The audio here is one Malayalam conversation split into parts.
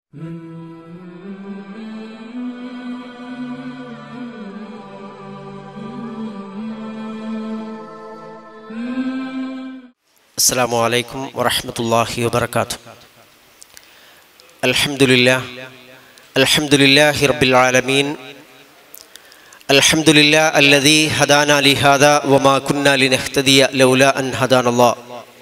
السلام عليكم ورحمة الله وبركاته الحمد لله الحمد لله رب العالمين الحمد لله الذي هدانا لهذا وما كنا لنهتدي لولا أن هدانا الله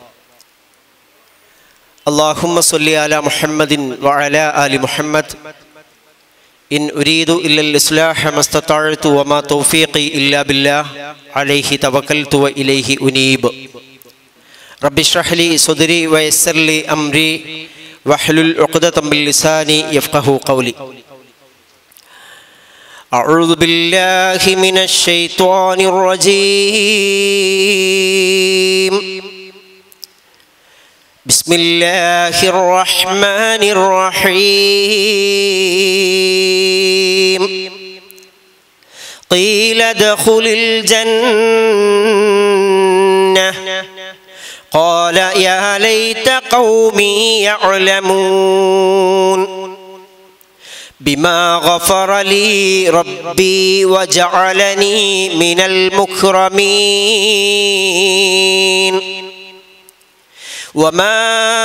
اللهم صل على محمد وعلى آل محمد إن أريد إلا الإصلاح ما استطعت وما توفيقي إلا بالله عليه توكلت وإليه أنيب رب اشرح لي صدري ويسر لي أمري واحلل عقدة من لساني يفقه قولي أعوذ بالله من الشيطان الرجيم بسم الله الرحمن الرحيم قيل ادخل الجنة قال يا ليت قومي يعلمون بما غفر لي ربي وجعلني من المكرمين وما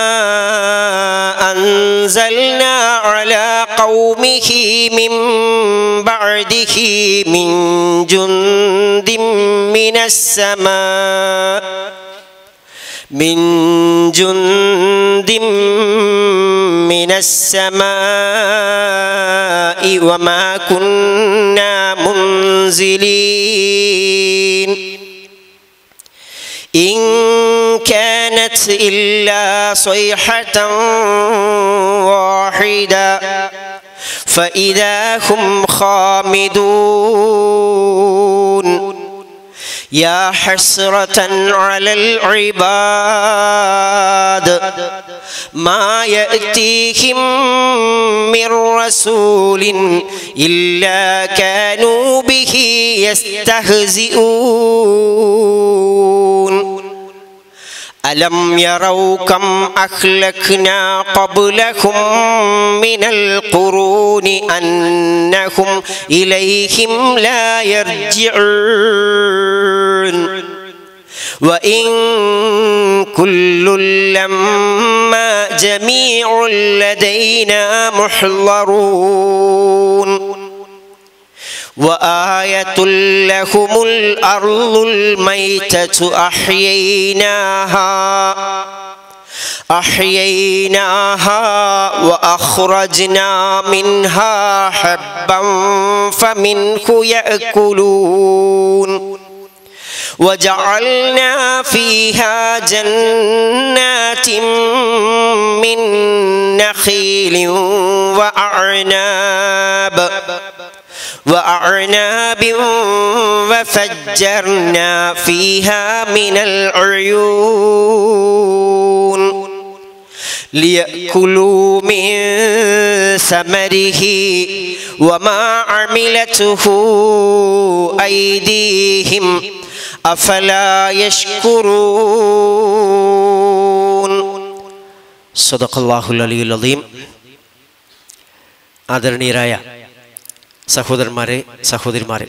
أنزلنا على قومه من بعده من جند من السماء من جند من السماء وما كنا منزلين إن كانت إلا صيحة واحدة فإذا هم خامدون يا حسرة على العباد ما يأتيهم من رسول إلا كانوا به يستهزئون ألم يروا كم أهلكنا قبلهم من القرون أنهم إليهم لا يرجعون وإن كل لما جميع لدينا محضرون وآية لهم الأرض الميتة أحييناها أحييناها وأخرجنا منها حبا فمنه يأكلون وجعلنا فيها جنات من نخيل وأعناب وأعناب وفجرنا فيها من العيون ليأكلوا من ثمره وما عملته أيديهم أفلا يشكرون صدق الله العلي العظيم ആദരണീയരായ സഹോദരന്മാരെ സഹോദരിമാരെ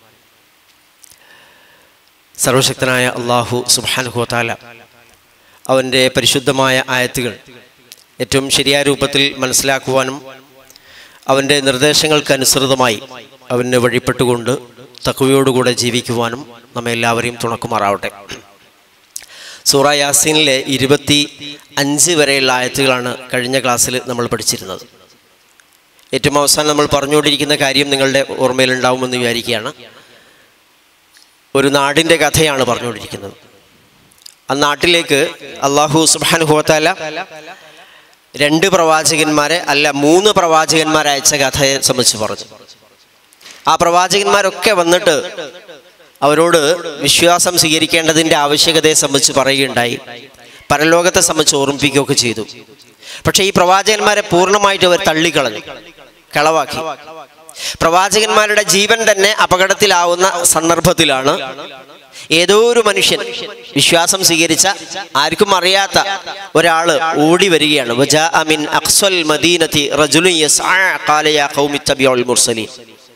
സർവശക്തനായ അള്ളാഹു സുബാനുഹോത്താല അവൻ്റെ പരിശുദ്ധമായ ആയത്തുകൾ ഏറ്റവും ശരിയായ രൂപത്തിൽ മനസ്സിലാക്കുവാനും അവൻ്റെ നിർദ്ദേശങ്ങൾക്കനുസൃതമായി അവന് വഴിപ്പെട്ടുകൊണ്ട് തക്കുവയോടുകൂടെ ജീവിക്കുവാനും നമ്മെ എല്ലാവരെയും തുണക്കുമാറാവട്ടെ സൂറ യാസീനിലെ ഇരുപത്തി അഞ്ച് വരെയുള്ള ആയത്തുകളാണ് കഴിഞ്ഞ ക്ലാസ്സിൽ നമ്മൾ പഠിച്ചിരുന്നത് ഏറ്റവും അവസാനം നമ്മൾ പറഞ്ഞുകൊണ്ടിരിക്കുന്ന കാര്യം നിങ്ങളുടെ ഓർമ്മയിലുണ്ടാവുമെന്ന് വിചാരിക്കുകയാണ് ഒരു നാടിൻ്റെ കഥയാണ് പറഞ്ഞുകൊണ്ടിരിക്കുന്നത് ആ നാട്ടിലേക്ക് അള്ളാഹു സുബാൻ ഹോത്താല രണ്ട് പ്രവാചകന്മാരെ അല്ല മൂന്ന് പ്രവാചകന്മാരെ അയച്ച കഥയെ സംബന്ധിച്ച് പറഞ്ഞു ആ പ്രവാചകന്മാരൊക്കെ വന്നിട്ട് അവരോട് വിശ്വാസം സ്വീകരിക്കേണ്ടതിൻ്റെ ആവശ്യകതയെ സംബന്ധിച്ച് പറയുകയുണ്ടായി പരലോകത്തെ സംബന്ധിച്ച് ഓർമ്മിപ്പിക്കുകയൊക്കെ ചെയ്തു പക്ഷേ ഈ പ്രവാചകന്മാരെ പൂർണ്ണമായിട്ട് അവർ തള്ളിക്കളഞ്ഞു കളവാക്കി പ്രവാചകന്മാരുടെ ജീവൻ തന്നെ അപകടത്തിലാവുന്ന സന്ദർഭത്തിലാണ് ഏതോ ഒരു മനുഷ്യൻ വിശ്വാസം സ്വീകരിച്ച ആർക്കും അറിയാത്ത ഒരാള് ഓടി വരികയാണ് വജാഅ മിൻ അഖ്സൽ മദീനത്തി റജുലുൻ യസ്ആ ഖാല യാ ഖൗമി ഇത്തബിഉൽ മുർസലീൻ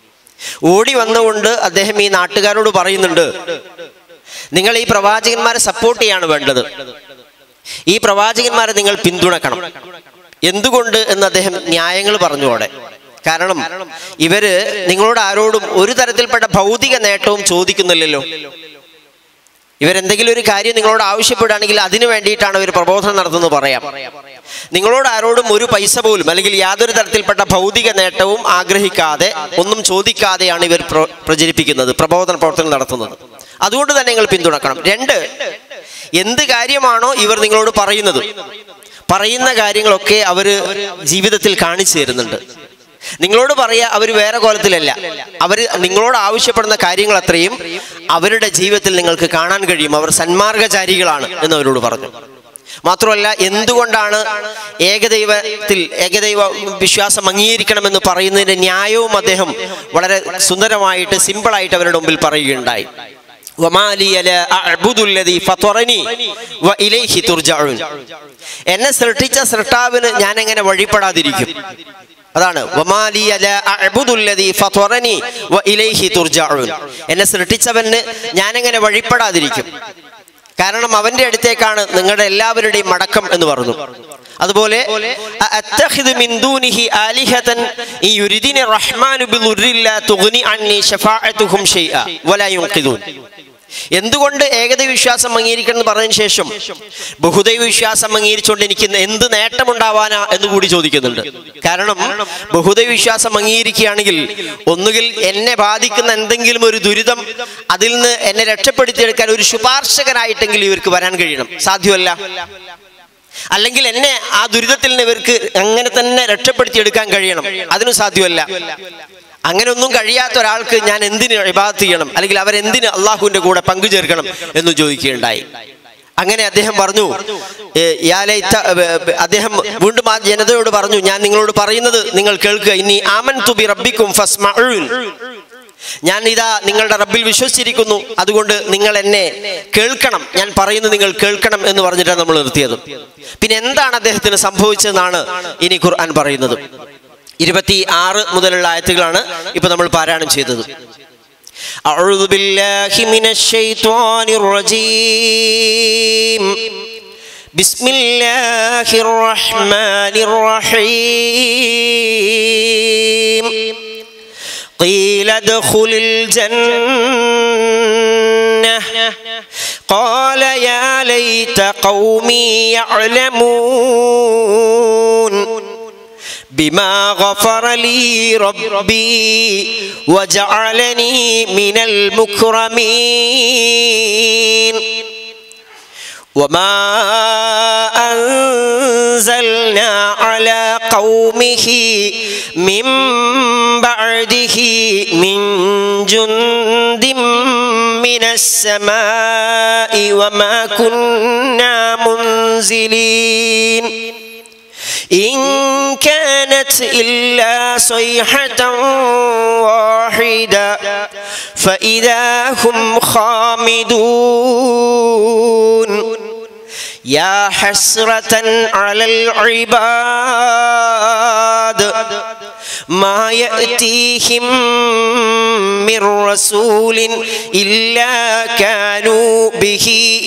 ഓടി വന്നുകൊണ്ട് അദ്ദേഹം ഈ നാട്ടുകാരോട് പറയുന്നുണ്ട് നിങ്ങൾ ഈ പ്രവാചകന്മാരെ സപ്പോർട്ട് ചെയ്യാണ് വേണ്ടത് ഈ പ്രവാചകന്മാരെ നിങ്ങൾ പിന്തുണക്കണം എന്തുകൊണ്ട് എന്ന് അദ്ദേഹം ന്യായങ്ങൾ പറഞ്ഞു അവിടെ കാരണം ഇവര് നിങ്ങളോട് ആരോടും ഒരു തരത്തിൽപ്പെട്ട ഭൗതിക നേട്ടവും ചോദിക്കുന്നില്ലല്ലോ ഇവരെന്തെങ്കിലും ഒരു കാര്യം നിങ്ങളോട് ആവശ്യപ്പെടുകയാണെങ്കിൽ അതിനു വേണ്ടിയിട്ടാണ് ഇവർ പ്രബോധനം നടത്തുന്നത് പറയാം നിങ്ങളോട് ആരോടും ഒരു പൈസ പോലും അല്ലെങ്കിൽ യാതൊരു തരത്തിൽപ്പെട്ട ഭൗതിക നേട്ടവും ആഗ്രഹിക്കാതെ ഒന്നും ചോദിക്കാതെയാണ് ഇവർ പ്ര- പ്രചരിപ്പിക്കുന്നത് പ്രബോധന പ്രവർത്തനം നടത്തുന്നത് അതുകൊണ്ട് തന്നെ നിങ്ങൾ പിന്തുണക്കണം രണ്ട് എന്ത് കാര്യമാണോ ഇവർ നിങ്ങളോട് പറയുന്നത് പറയുന്ന കാര്യങ്ങളൊക്കെ അവർ ജീവിതത്തിൽ കാണിച്ചു തരുന്നുണ്ട് നിങ്ങളോട് പറയാ അവർ വേറെ കോലത്തിലല്ല അവർ നിങ്ങളോട് ആവശ്യപ്പെടുന്ന കാര്യങ്ങൾ അത്രയും അവരുടെ ജീവിതത്തിൽ നിങ്ങൾക്ക് കാണാൻ കഴിയും അവർ സന്മാർഗചാരികളാണ് എന്ന് അവരോട് പറഞ്ഞു മാത്രമല്ല എന്തുകൊണ്ടാണ് ഏകദൈവത്തിൽ ഏകദൈവ വിശ്വാസം അംഗീകരിക്കണമെന്ന് പറയുന്നതിന്റെ ന്യായവും അദ്ദേഹം വളരെ സുന്ദരമായിട്ട് സിമ്പിളായിട്ട് അവരുടെ മുമ്പിൽ പറയുകയുണ്ടായി وما لي لا أعبد الذي فطرني وإليه ترجعون. എന്നെ സൃഷ്ടിച്ച സൃഷ്ടാവിന് ഞാൻ എങ്ങനെ വഴിപ്പെടാതിരിക്കും അതാണ് വമാ ലിയ ലാ അഅ്ബുദു അല്ലദീ ഫطറനി വഇലൈഹി തുർജഊൻ. എന്നെ സൃഷ്ടിച്ചവന് ഞാൻ എങ്ങനെ വഴിപ്പെടാതിരിക്കും കാരണം അവന്റെ അടുത്തേക്കാണ് നിങ്ങളുടെ എല്ലാവരുടെയും മടക്കം എന്ന് പറഞ്ഞു അതുപോലെ അഅത്തഖിദു മിൻ ദൂനിഹി ആലിഹതൻ ഇൻ യുരിദിനി റഹ്മാനു ബിദുർരിൻ ലാ തുഗ്നി അന്നി ശഫാഅത്തുഹും ഷൈഅ വലാ യുൻഖിദൂൻ എന്തുകൊണ്ട് ഏകദൈവ വിശ്വാസം അംഗീകരിക്കണം എന്ന് പറഞ്ഞതിന് ശേഷം ബഹുദൈവ വിശ്വാസം അംഗീകരിച്ചുകൊണ്ട് എനിക്ക് എന്ത് നേട്ടമുണ്ടാവാനാ എന്ന് കൂടി ചോദിക്കുന്നുണ്ട് കാരണം ബഹുദൈവ വിശ്വാസം അംഗീകരിക്കുകയാണെങ്കിൽ ഒന്നുകിൽ എന്നെ ബാധിക്കുന്ന എന്തെങ്കിലും ഒരു ദുരിതം അതിൽ നിന്ന് എന്നെ രക്ഷപ്പെടുത്തിയെടുക്കാൻ ഒരു ശുപാർശകനായിട്ടെങ്കിലും ഇവർക്ക് വരാൻ കഴിയണം സാധ്യമല്ല അല്ലെങ്കിൽ എന്നെ ആ ദുരിതത്തിൽ നിന്ന് ഇവർക്ക് അങ്ങനെ തന്നെ രക്ഷപ്പെടുത്തിയെടുക്കാൻ കഴിയണം അതിനും സാധ്യമല്ല അങ്ങനെ ഒന്നും കഴിയാത്ത ഒരാൾക്ക് ഞാൻ എന്തിന് ഇബാദത്ത് ചെയ്യണം അല്ലെങ്കിൽ അവരെന്തിന് അള്ളാഹുവിന്റെ കൂടെ പങ്കുചേർക്കണം എന്ന് ചോദിക്കുകയുണ്ടായി അങ്ങനെ അദ്ദേഹം പറഞ്ഞു ഏ, യാ ലൈത്ത, ഏ, ഏ, അദ്ദേഹം വീണ്ടും ആ ജനതയോട് പറഞ്ഞു ഞാൻ നിങ്ങളോട് പറയുന്നത് നിങ്ങൾ കേൾക്കുക ഇനി ആമൻ തുബി റബ്ബിക്കും ഫസ്മഊൻ ഞാൻ ഇതാ നിങ്ങളുടെ റബ്ബിൽ വിശ്വസിച്ചിരിക്കുന്നു അതുകൊണ്ട് നിങ്ങൾ എന്നെ കേൾക്കണം ഞാൻ പറയുന്നത് നിങ്ങൾ കേൾക്കണം എന്ന് പറഞ്ഞിട്ടാണ് നമ്മൾ നിർത്തിയത് പിന്നെ എന്താണ് അദ്ദേഹത്തിന് സംഭവിച്ചതെന്നാണ് ഇനി ഖുർആൻ പറയുന്നത് ഇരുപത്തി ആറ് മുതലുള്ള ആയത്തുകളാണ് ഇപ്പൊ നമ്മൾ പാരായണം ചെയ്തത് أعوذ بالله من الشيطان الرجيم بسم الله الرحمن الرحيم قيل ادخل الجنة قال يا ليت قومي يعلمون بما غفر لي ربي وجعلني من المكرمين وما أنزلنا على قومه من بعده من جند من السماء وما كنا منزلين إن كانت إلا صيحة واحدة فإذا هم خامدون يا حسرة على العباد ما يأتيهم من رسول إلا كانوا به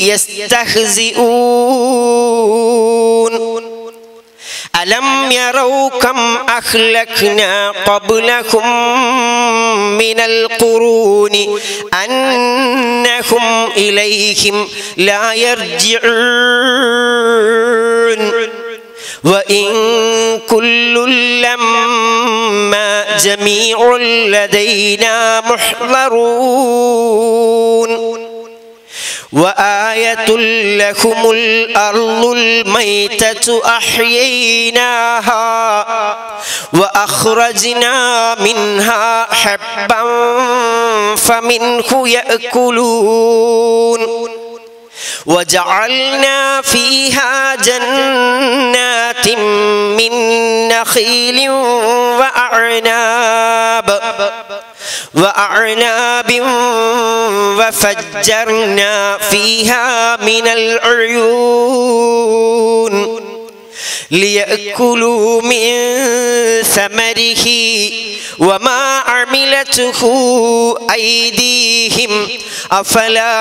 يستهزئون ألم يروا كم أهلكنا قبلهم من القرون أنهم إليهم لا يرجعون وإن كل لما جميع لدينا محضرون وآية لهم الأرض الميتة أحييناها وأخرجنا منها حبا فمنه يأكلون وجعلنا فيها جنات من نخيل وأعناب وأعناب وفجرنا فيها من العيون ليأكلوا من ثمره وما عملته أيديهم أفلا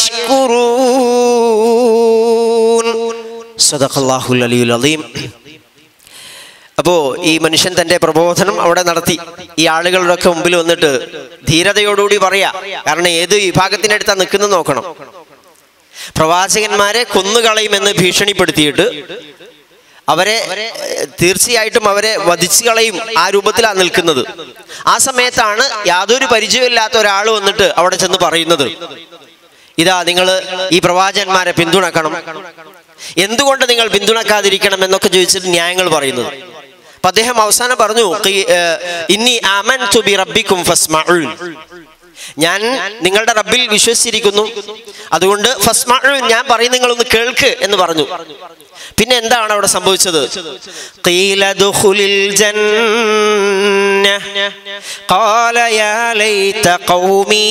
يشكرون صدق الله العلي العظيم അപ്പോ ഈ മനുഷ്യൻ തന്റെ പ്രബോധനം അവിടെ നടത്തി ഈ ആളുകളുടെ ഒക്കെ മുമ്പിൽ വന്നിട്ട് ധീരതയോടുകൂടി പറയാ കാരണം ഏത് വിഭാഗത്തിന്റെ അടുത്താ നിൽക്കുന്നത് നോക്കണം പ്രവാചകന്മാരെ കൊന്നുകളയുമെന്ന് ഭീഷണിപ്പെടുത്തിയിട്ട് അവരെ ഏഹ്, തീർച്ചയായിട്ടും അവരെ വധിച്ചു കളയും ആ രൂപത്തിലാണ് നിൽക്കുന്നത് ആ സമയത്താണ് യാതൊരു പരിചയമില്ലാത്ത ഒരാൾ വന്നിട്ട് അവിടെ ചെന്ന് പറയുന്നത് ഇതാ നിങ്ങൾ ഈ പ്രവാചകന്മാരെ പിന്തുണക്കണം എന്തുകൊണ്ട് നിങ്ങൾ പിന്തുണക്കാതിരിക്കണം എന്നൊക്കെ ചോദിച്ചിട്ട് ന്യായങ്ങൾ പറയുന്നത് അപ്പൊ അദ്ദേഹം അവസാനം പറഞ്ഞു "ഖി- ഏഹ്, ഇന്നി ആമൻതു ബി റബ്ബിക്കും ഫസ്മഉൻ ഞാൻ നിങ്ങളുടെ റബ്ബിൽ വിശ്വസിച്ചിരിക്കുന്നു അതുകൊണ്ട് ഫസ്മഉൻ ഞാൻ പറയും നിങ്ങളൊന്ന് കേൾക്ക് എന്ന് പറഞ്ഞു പിന്നെ എന്താണ് അവിടെ സംഭവിച്ചത് ഖീല ദുഖുലിൽ ജന്ന ഖാല യാ ലൈത ഖൗമി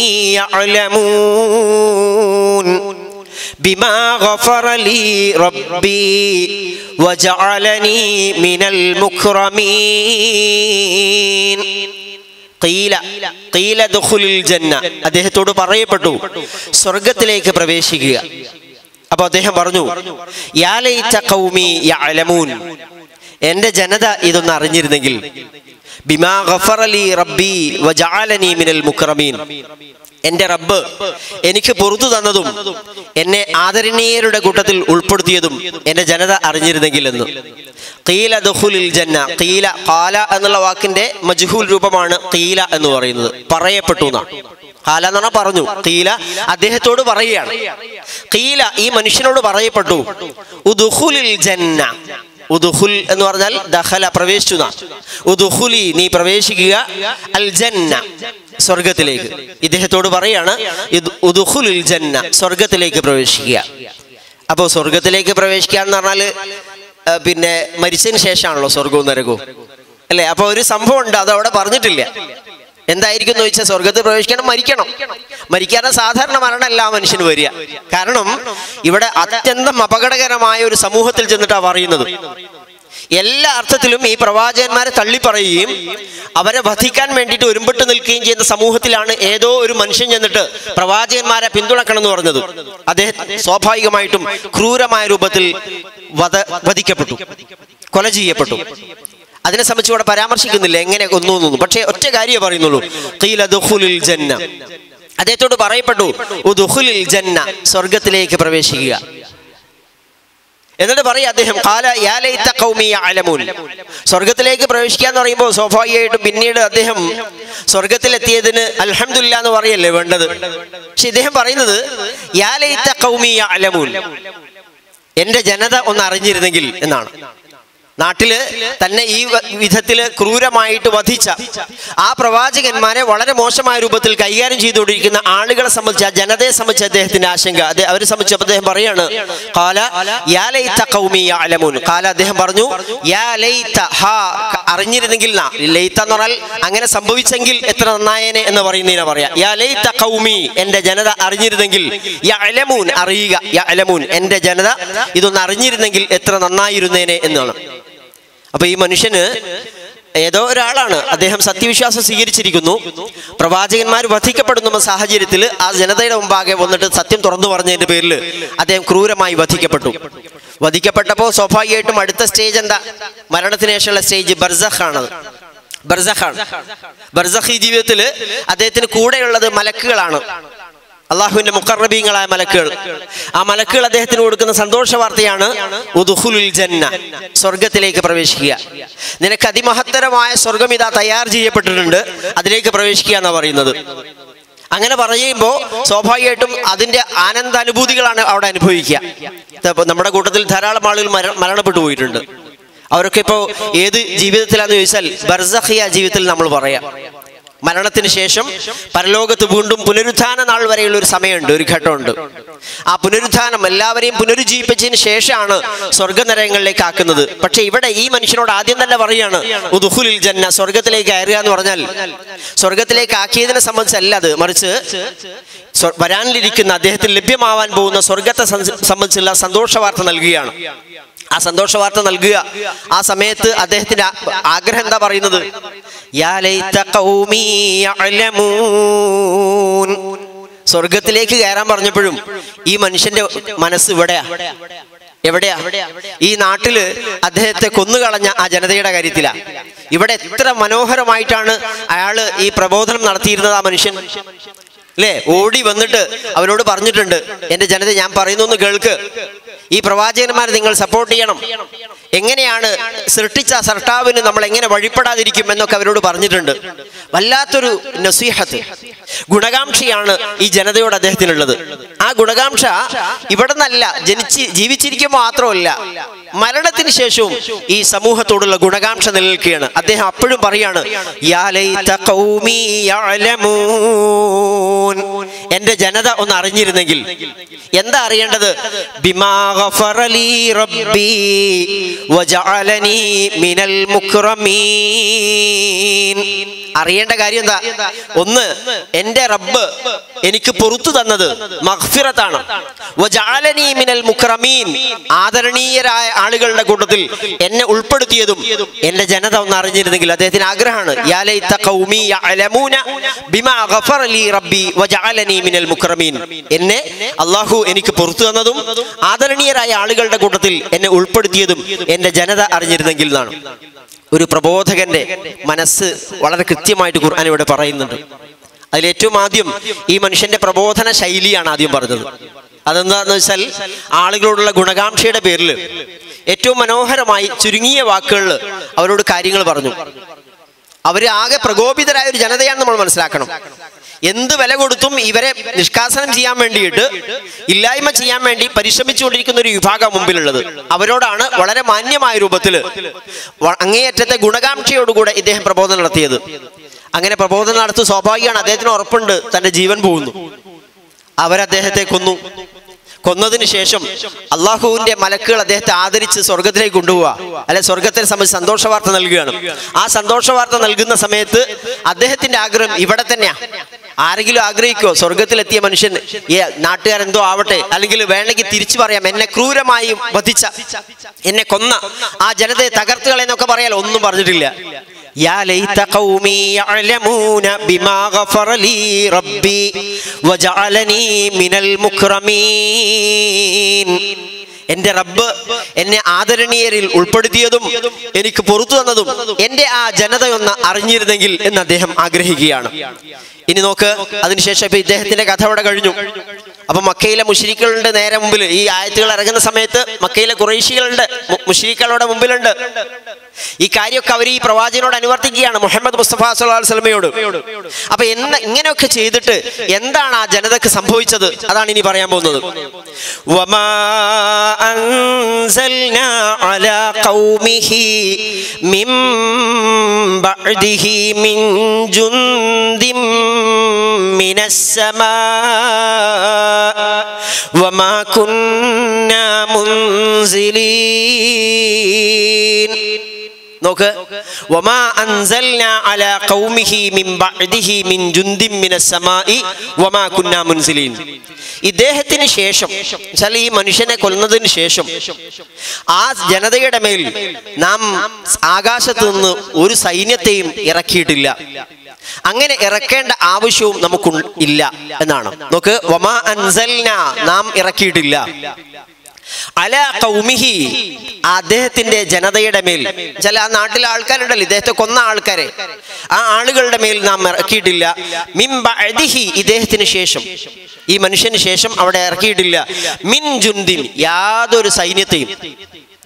യഅലമൂൻ بما غفر لي ربي وجعلني من المكرمين قيل قيل دخل الجنة അദ്ദേഹത്തോട് പറയപ്പെട്ടു സ്വർഗത്തിലേക്ക് പ്രവേശിക്കുക അപ്പൊ അദ്ദേഹം പറഞ്ഞു യാ ലൈത ഖൗമി യഅലമൂൻ എന്റെ ജനത ഇതൊന്ന് അറിഞ്ഞിരുന്നെങ്കിൽ ബിമാ ഗഫറ ലി റബ്ബി വജഅലനി മിനൽ മുക്രമീൻ എന്റെ റബ്ബ് എനിക്ക് പുറത്തു തന്നതും എന്നെ ആദരണീയരുടെ കൂട്ടത്തിൽ ഉൾപ്പെടുത്തിയതും എന്റെ ജനത അറിഞ്ഞിരുന്നെങ്കിൽ എന്ന് കീല ദുഹുലിൽ ജന്ന കീല കാല എന്നുള്ള വാക്കിന്റെ മജ്ഹൂൽ രൂപമാണ് കീല എന്ന് പറയുന്നത് പറയപ്പെട്ടു എന്നാണ് കാല എന്ന് പറഞ്ഞാൽ പറഞ്ഞു കീല അദ്ദേഹത്തോട് പറയുകയാണ് കീല ഈ മനുഷ്യനോട് പറയപ്പെട്ടു ഉദുഹുലിൽ ജന്ന ഉദുഹുൽ എന്ന് പറഞ്ഞാൽ ദഹല പ്രവേശിച്ചു എന്നാ. ഉദുഹുലി നീ പ്രവേശിക്കുക അൽ ജന്ന സ്വർഗത്തിലേക്ക് ഇദ്ദേഹത്തോട് പറയാണ് ഇത് ഉദുഹുലുൽ ജന്ന സ്വർഗത്തിലേക്ക് പ്രവേശിക്കുക അപ്പോൾ സ്വർഗത്തിലേക്ക് പ്രവേശിക്കുക എന്ന് പറഞ്ഞാല് ആ, പിന്നെ മരിച്ചതിന് ശേഷമാണല്ലോ സ്വർഗവും നരകവും അല്ലേ അപ്പൊ ഒരു സംഭവം ഉണ്ട് അത് അവിടെ പറഞ്ഞിട്ടില്ല എന്തായിരിക്കും എന്ന് ചോദിച്ചാൽ സ്വർഗത്തിൽ പ്രവേശിക്കണം മരിക്കണം മരിക്കാതെ സാധാരണ മരണം എല്ലാ മനുഷ്യന് വരിക കാരണം ഇവിടെ അത്യന്തം അപകടകരമായ ഒരു സമൂഹത്തിൽ ചെന്നിട്ടാണ് പറയുന്നത് എല്ലാ അർത്ഥത്തിലും ഈ പ്രവാചകന്മാരെ തള്ളിപ്പറയുകയും അവരെ വധിക്കാൻ വേണ്ടിയിട്ട് ഒരുമ്പിട്ട് നിൽക്കുകയും ചെയ്യുന്ന സമൂഹത്തിലാണ് ഏതോ ഒരു മനുഷ്യൻ ചെന്നിട്ട് പ്രവാചകന്മാരെ പിന്തുണക്കണം എന്ന് പറഞ്ഞത് അദ്ദേഹം സ്വാഭാവികമായിട്ടും ക്രൂരമായ രൂപത്തിൽ വധ വധിക്കപ്പെട്ടു കൊല ചെയ്യപ്പെട്ടു അതിനെ സംബന്ധിച്ച് ഇവിടെ പരാമർശിക്കുന്നില്ല എങ്ങനെ കൊന്നു എന്നൊന്നും പക്ഷേ ഒറ്റ കാര്യമേ പറയുന്നുള്ളൂ ഖീല ദുഖുലിൽ ജന്ന അദ്ദേഹത്തോട് പറയപ്പെട്ടു ഉദുഖുലിൽ ജന്ന സ്വർഗത്തിലേക്ക് പ്രവേശിക്കുക എന്നിട്ട് പറയാം അദ്ദേഹം കാല യാ ലൈത ഖൗമി യഅലമൂൻ സ്വർഗത്തിലേക്ക് പ്രവേശിക്കുക എന്ന് പറയുമ്പോൾ സ്വാഭാവികമായിട്ടും പിന്നീട് അദ്ദേഹം സ്വർഗത്തിലെത്തിയതിന് അൽഹംദുലില്ലാ എന്ന് പറയല്ലേ വേണ്ടത് പക്ഷെ ഇദ്ദേഹം പറയുന്നത് യാ ലൈത ഖൗമി യഅലമൂൻ എന്റെ ജനത ഒന്ന് അറിഞ്ഞിരുന്നെങ്കിൽ എന്നാണ് നാട്ടില് തന്നെ ഈ വ- വിധത്തില് ക്രൂരമായിട്ട് വധിച്ച ആ പ്രവാചകന്മാരെ വളരെ മോശമായ രൂപത്തിൽ കൈകാര്യം ചെയ്തുകൊണ്ടിരിക്കുന്ന ആളുകളെ സംബന്ധിച്ച് ആ ജനതയെ സംബന്ധിച്ച് അദ്ദേഹത്തിന്റെ ആശങ്ക അതെ അവരെ സംബന്ധിച്ച് അദ്ദേഹം പറയാണ് കാല യാ ലൈത ഖൗമി യഅലമൂൻ കാല അദ്ദേഹം പറഞ്ഞു യാ ലൈത ഹാ ക- അറിഞ്ഞിരുന്നെങ്കിൽ നാ ലൈത്ത എന്ന് പറഞ്ഞാൽ അങ്ങനെ സംഭവിച്ചെങ്കിൽ എത്ര നന്നായേനെ എന്ന് പറയുന്നതിനെ പറയാ യാ ലൈത ഖൗമി എന്റെ ജനത അറിഞ്ഞിരുന്നെങ്കിൽ യഅലമൂൻ അറിയുക യഅലമൂൻ എന്റെ ജനത ഇതൊന്ന് അറിഞ്ഞിരുന്നെങ്കിൽ എത്ര നന്നായിരുന്നേനെ എന്നാണ് അപ്പൊ ഈ മനുഷ്യന് ഏതോ ഒരാളാണ് അദ്ദേഹം സത്യവിശ്വാസം സ്വീകരിച്ചിരിക്കുന്നു പ്രവാചകന്മാർ വധിക്കപ്പെടുന്ന സാഹചര്യത്തിൽ ആ ജനതയുടെ മുമ്പാകെ വന്നിട്ട് സത്യം തുറന്നു പറഞ്ഞതിന്റെ പേരിൽ അദ്ദേഹം ക്രൂരമായി വധിക്കപ്പെട്ടു വധിക്കപ്പെട്ടപ്പോൾ സ്വാഭാവികമായിട്ടും അടുത്ത സ്റ്റേജ് എന്താ മരണത്തിന് ശേഷമുള്ള സ്റ്റേജ് ബർസഖ് ആണത് ബർസഖാണ് ബർസഖ് ഈ ജീവിതത്തിൽ അദ്ദേഹത്തിന് കൂടെയുള്ളത് മലക്കുകളാണ് അള്ളാഹുവിന്റെ മുക്കറബീങ്ങളായ മലക്കുകൾ ആ മലക്കുകൾ അദ്ദേഹത്തിന് കൊടുക്കുന്ന സന്തോഷ വാർത്തയാണ് ഉദുഹുലുൽ ജന്ന സ്വർഗത്തിലേക്ക് പ്രവേശിക്കുക നിനക്ക് അതിമഹത്തരമായ സ്വർഗം ഇതാ തയ്യാർ ചെയ്യപ്പെട്ടിട്ടുണ്ട് അതിലേക്ക് പ്രവേശിക്കുക എന്നാ പറയുന്നത് അങ്ങനെ പറയുമ്പോൾ സ്വാഭാവികമായിട്ടും അതിന്റെ ആനന്ദാനുഭൂതികളാണ് അവിടെ അനുഭവിക്കുക ഇപ്പൊ നമ്മുടെ കൂട്ടത്തിൽ ധാരാളം ആളുകൾ മര- മരണപ്പെട്ടു പോയിട്ടുണ്ട് അവരൊക്കെ ഇപ്പോൾ ഏത് ജീവിതത്തിലാന്ന് ചോദിച്ചാൽ ബർസഖിയ ജീവിതത്തിൽ നമ്മൾ പറയാം മരണത്തിന് ശേഷം പരലോകത്ത് വീണ്ടും പുനരുത്ഥാന നാൾ വരെയുള്ള ഒരു സമയമുണ്ട് ഒരു ഘട്ടമുണ്ട് ആ പുനരുത്ഥാനം എല്ലാവരെയും പുനരുജ്ജീവിപ്പിച്ചതിന് ശേഷമാണ് സ്വർഗനരകങ്ങളിലേക്ക് ആക്കുന്നത് പക്ഷെ ഇവിടെ ഈ മനുഷ്യനോട് ആദ്യം തന്നെ പറയാണ് ഉദുഹുലിൽ ജന്ന സ്വർഗത്തിലേക്ക് കയറുക എന്ന് പറഞ്ഞാൽ സ്വർഗത്തിലേക്ക് ആക്കിയതിനെ സംബന്ധിച്ചല്ല അത് മറിച്ച് സ്വ- വരാനിരിക്കുന്ന അദ്ദേഹത്തിന് ലഭ്യമാവാൻ പോകുന്ന സ്വർഗത്തെ സം- സംബന്ധിച്ചുള്ള സന്തോഷ വാർത്ത നൽകുകയാണ് ആ സന്തോഷ വാർത്ത നൽകുക ആ സമയത്ത് അദ്ദേഹത്തിന്റെ ആ- ആഗ്രഹം എന്താ പറയുന്നത് യാ ലൈത ഖൗമി യഅലമൂൻ. സ്വർഗത്തിലേക്ക് കയറാൻ പറഞ്ഞപ്പോഴും ഈ മനുഷ്യന്റെ മനസ്സ് ഇവിടെയാ എവിടെയാ ഈ നാട്ടില് അദ്ദേഹത്തെ കൊന്നുകളഞ്ഞ ആ ജനതയുടെ കാര്യത്തിലാ ഇവിടെ എത്ര മനോഹരമായിട്ടാണ് അയാള് ഈ പ്രബോധനം നടത്തിയിരുന്നത് ആ മനുഷ്യൻ അല്ലേ ഓടി വന്നിട്ട് അവരോട് പറഞ്ഞിട്ടുണ്ട് എന്റെ ജനത ഞാൻ പറയുന്നു ഒന്ന് കേൾക്ക് ഈ പ്രവാചകന്മാരെ നിങ്ങൾ സപ്പോർട്ട് ചെയ്യണം എങ്ങനെയാണ് സൃഷ്ടിച്ച ആ സർട്ടാവിന് നമ്മൾ എങ്ങനെ വഴിപ്പെടാതിരിക്കും എന്നൊക്കെ അവരോട് പറഞ്ഞിട്ടുണ്ട് വല്ലാത്തൊരു നസീഹത്ത് ഗുണകാംക്ഷയാണ് ഈ ജനതയോട് അദ്ദേഹത്തിനുള്ളത് ആ ഗുണകാംക്ഷ ഇവിടെ നിന്നല്ല ജനിച്ച് ജീവിച്ചിരിക്കുമ്പോൾ മാത്രമല്ല മരണത്തിന് ശേഷവും ഈ സമൂഹത്തോടുള്ള ഗുണകാംക്ഷ നിലനിൽക്കുകയാണ് അദ്ദേഹം അപ്പോഴും പറയാണ് "യാ ലൈത ഖൗമി യഅലമൂൻ." എന്റെ ജനത ഒന്ന് അറിഞ്ഞിരുന്നെങ്കിൽ എന്താ അറിയേണ്ടത് ബിമാ ഗഫറ ലീ റബ്ബി വജഅലനി മിനൽ മുക്രമീൻ അറിയേണ്ട കാര്യം എന്താ ഒന്ന് എന്റെ റബ്ബ് എനിക്ക് പൊറത്തു തന്നത് മഗ്ഫിറത്താണ് വജഅലനി മിനൽ മുക്രമീൻ ആദരണീയരായ ആളുകളുടെ കൂട്ടത്തിൽ എന്നെ ഉൾപ്പെടുത്തിയതും എന്റെ ജനത ഒന്ന് അറിഞ്ഞിരുന്നെങ്കിൽ അദ്ദേഹത്തിന് ആഗ്രഹമാണ് യാ ലൈത ഖൗമി യഅലമൂന ബിമാ ഗഫറ ലീ റബ്ബി വജഅലനി മിനൽ മുക്രമീൻ എന്നെ അള്ളാഹു എനിക്ക് പുറത്തു തന്നതും ആദരണീയരായ ആളുകളുടെ കൂട്ടത്തിൽ എന്നെ ഉൾപ്പെടുത്തിയതും എന്റെ ജനത അറിഞ്ഞിരുന്നെങ്കിൽ എന്നാണ് ഒരു പ്രബോധകന്റെ മനസ്സ് വളരെ കൃത്യമായിട്ട് ഖുർആൻ ഇവിടെ പറയുന്നുണ്ട് അതിലേറ്റവും ആദ്യം ഈ മനുഷ്യന്റെ പ്രബോധന ശൈലിയാണ് ആദ്യം പറഞ്ഞത് അതെന്താന്ന് വെച്ചാൽ ആളുകളോടുള്ള ഗുണകാംക്ഷയുടെ പേരിൽ ഏറ്റവും മനോഹരമായി ചുരുങ്ങിയ വാക്കുകളിൽ അവരോട് കാര്യങ്ങൾ പറഞ്ഞു അവര് ആകെ പ്രകോപിതരായ ഒരു ജനതയാണ് നമ്മൾ മനസ്സിലാക്കണം എന്ത് വില കൊടുത്തും ഇവരെ നിഷ്കാസനം ചെയ്യാൻ വേണ്ടിയിട്ട് ഇല്ലായ്മ ചെയ്യാൻ വേണ്ടി പരിശ്രമിച്ചുകൊണ്ടിരിക്കുന്ന ഒരു വിഭാഗം മുമ്പിലുള്ളത് അവരോടാണ് വളരെ മാന്യമായ രൂപത്തിൽ അങ്ങേയറ്റത്തെ ഗുണകാംക്ഷയോടുകൂടെ ഇദ്ദേഹം പ്രബോധനം നടത്തിയത് അങ്ങനെ പ്രബോധനം നടത്തും സ്വാഭാവികമാണ് അദ്ദേഹത്തിന് ഉറപ്പുണ്ട് തന്റെ ജീവൻ പോകുന്നു അവരദ്ദേഹത്തെ കൊന്നു കൊന്നതിന് ശേഷം അള്ളാഹുവിന്റെ മലക്കുകൾ അദ്ദേഹത്തെ ആദരിച്ച് സ്വർഗത്തിലേക്ക് കൊണ്ടുപോവുക അല്ലെ സ്വർഗത്തെ സംബന്ധിച്ച് സന്തോഷ വാർത്ത നൽകുകയാണ് ആ സന്തോഷ വാർത്ത നൽകുന്ന സമയത്ത് അദ്ദേഹത്തിന്റെ ആഗ്രഹം ഇവിടെ തന്നെയാ ആരെങ്കിലും ആഗ്രഹിക്കോ സ്വർഗത്തിലെത്തിയ മനുഷ്യൻ ഈ നാട്ടുകാരെന്തോ ആവട്ടെ അല്ലെങ്കിൽ വേണമെങ്കിൽ തിരിച്ചു പറയാം എന്നെ ക്രൂരമായി വധിച്ച എന്നെ കൊന്ന ആ ജനതയെ തകർത്തുകളെന്നൊക്കെ പറയാലോ ഒന്നും പറഞ്ഞിട്ടില്ല يا ليت قومي يعلمون بما غفر لي ربي وجعلني من المكرمين എന്റെ റബ്ബ് എന്നെ ആദരണീയരിൽ ഉൾപ്പെടുത്തിയതും എനിക്ക് പുറത്തു തന്നതും എന്റെ ആ ജനതയൊന്ന് അറിഞ്ഞിരുന്നെങ്കിൽ എന്ന് അദ്ദേഹം ആഗ്രഹിക്കുകയാണ് ഇനി നോക്ക് അതിനുശേഷം ഇപ്പൊ ഇദ്ദേഹത്തിന്റെ കഥ അവിടെ കഴിഞ്ഞു അപ്പൊ മക്കയിലെ മുഷിരിക്കളുടെ നേരെ മുമ്പിൽ ഈ ആയത്തുകൾ ഇറങ്ങുന്ന സമയത്ത് മക്കയിലെ കുറേശികളുണ്ട് മുഷിരിക്കളുടെ മുമ്പിലുണ്ട് ഈ കാര്യമൊക്കെ അവർ ഈ പ്രവാചകനോട് അനുവർത്തിക്കുകയാണ് മുഹമ്മദ് മുസ്തഫ സല്ലല്ലാഹു അലൈഹി വസല്ലമയോട് അപ്പൊ എന്ന് ഇങ്ങനെയൊക്കെ ചെയ്തിട്ട് എന്താണ് ആ ജനതക്ക് സംഭവിച്ചത് അതാണ് ഇനി പറയാൻ പോകുന്നത് വമാ അൻസൽനാ അലാ ഖൗമിഹി മിൻ ബഅദിഹി മിൻ ജുന്ദിൻ മിനസ് സമാ വമാ കുന്നാ മുൻസിലീൻ നോക്ക് വമാ അൻസൽനാ അലാ ഖൗമിഹി മിൻ ബഅദിഹി മിൻ ജുന്ദിൻ മിനസ് സമാഇ വമാ കുന്നാ മുൻസിലീൻ ഇദ്ദേഹത്തിന് ശേഷം വെച്ചാൽ ഈ മനുഷ്യനെ കൊല്ലുന്നതിന് ശേഷം ആ ജനതയുടെ മേൽ നാം ആകാശത്ത് നിന്ന് ഒരു സൈന്യത്തെയും ഇറക്കിയിട്ടില്ല അങ്ങനെ ഇറക്കേണ്ട ആവശ്യവും നമുക്ക് ഇല്ല എന്നാണ് നോക്ക് വമാ അൻസൽന നാം ഇറക്കിയിട്ടില്ല അല കൗമിഹി അദ്ദേഹത്തിന്റെ ജനതയുടെ മേൽ ചില ആ നാട്ടിലെ ആൾക്കാരുണ്ടല്ലോ ഇദ്ദേഹത്തെ കൊന്ന ആൾക്കാരെ ആ ആളുകളുടെ മേൽ നാം ഇറക്കിയിട്ടില്ല മിംബഅദിഹി ഇദ്ദേഹത്തിന് ശേഷം ഈ മനുഷ്യന് ശേഷം അവിടെ ഇറക്കിയിട്ടില്ല മിൻ ജുന്ദിൻ യാതൊരു സൈന്യത്തെയും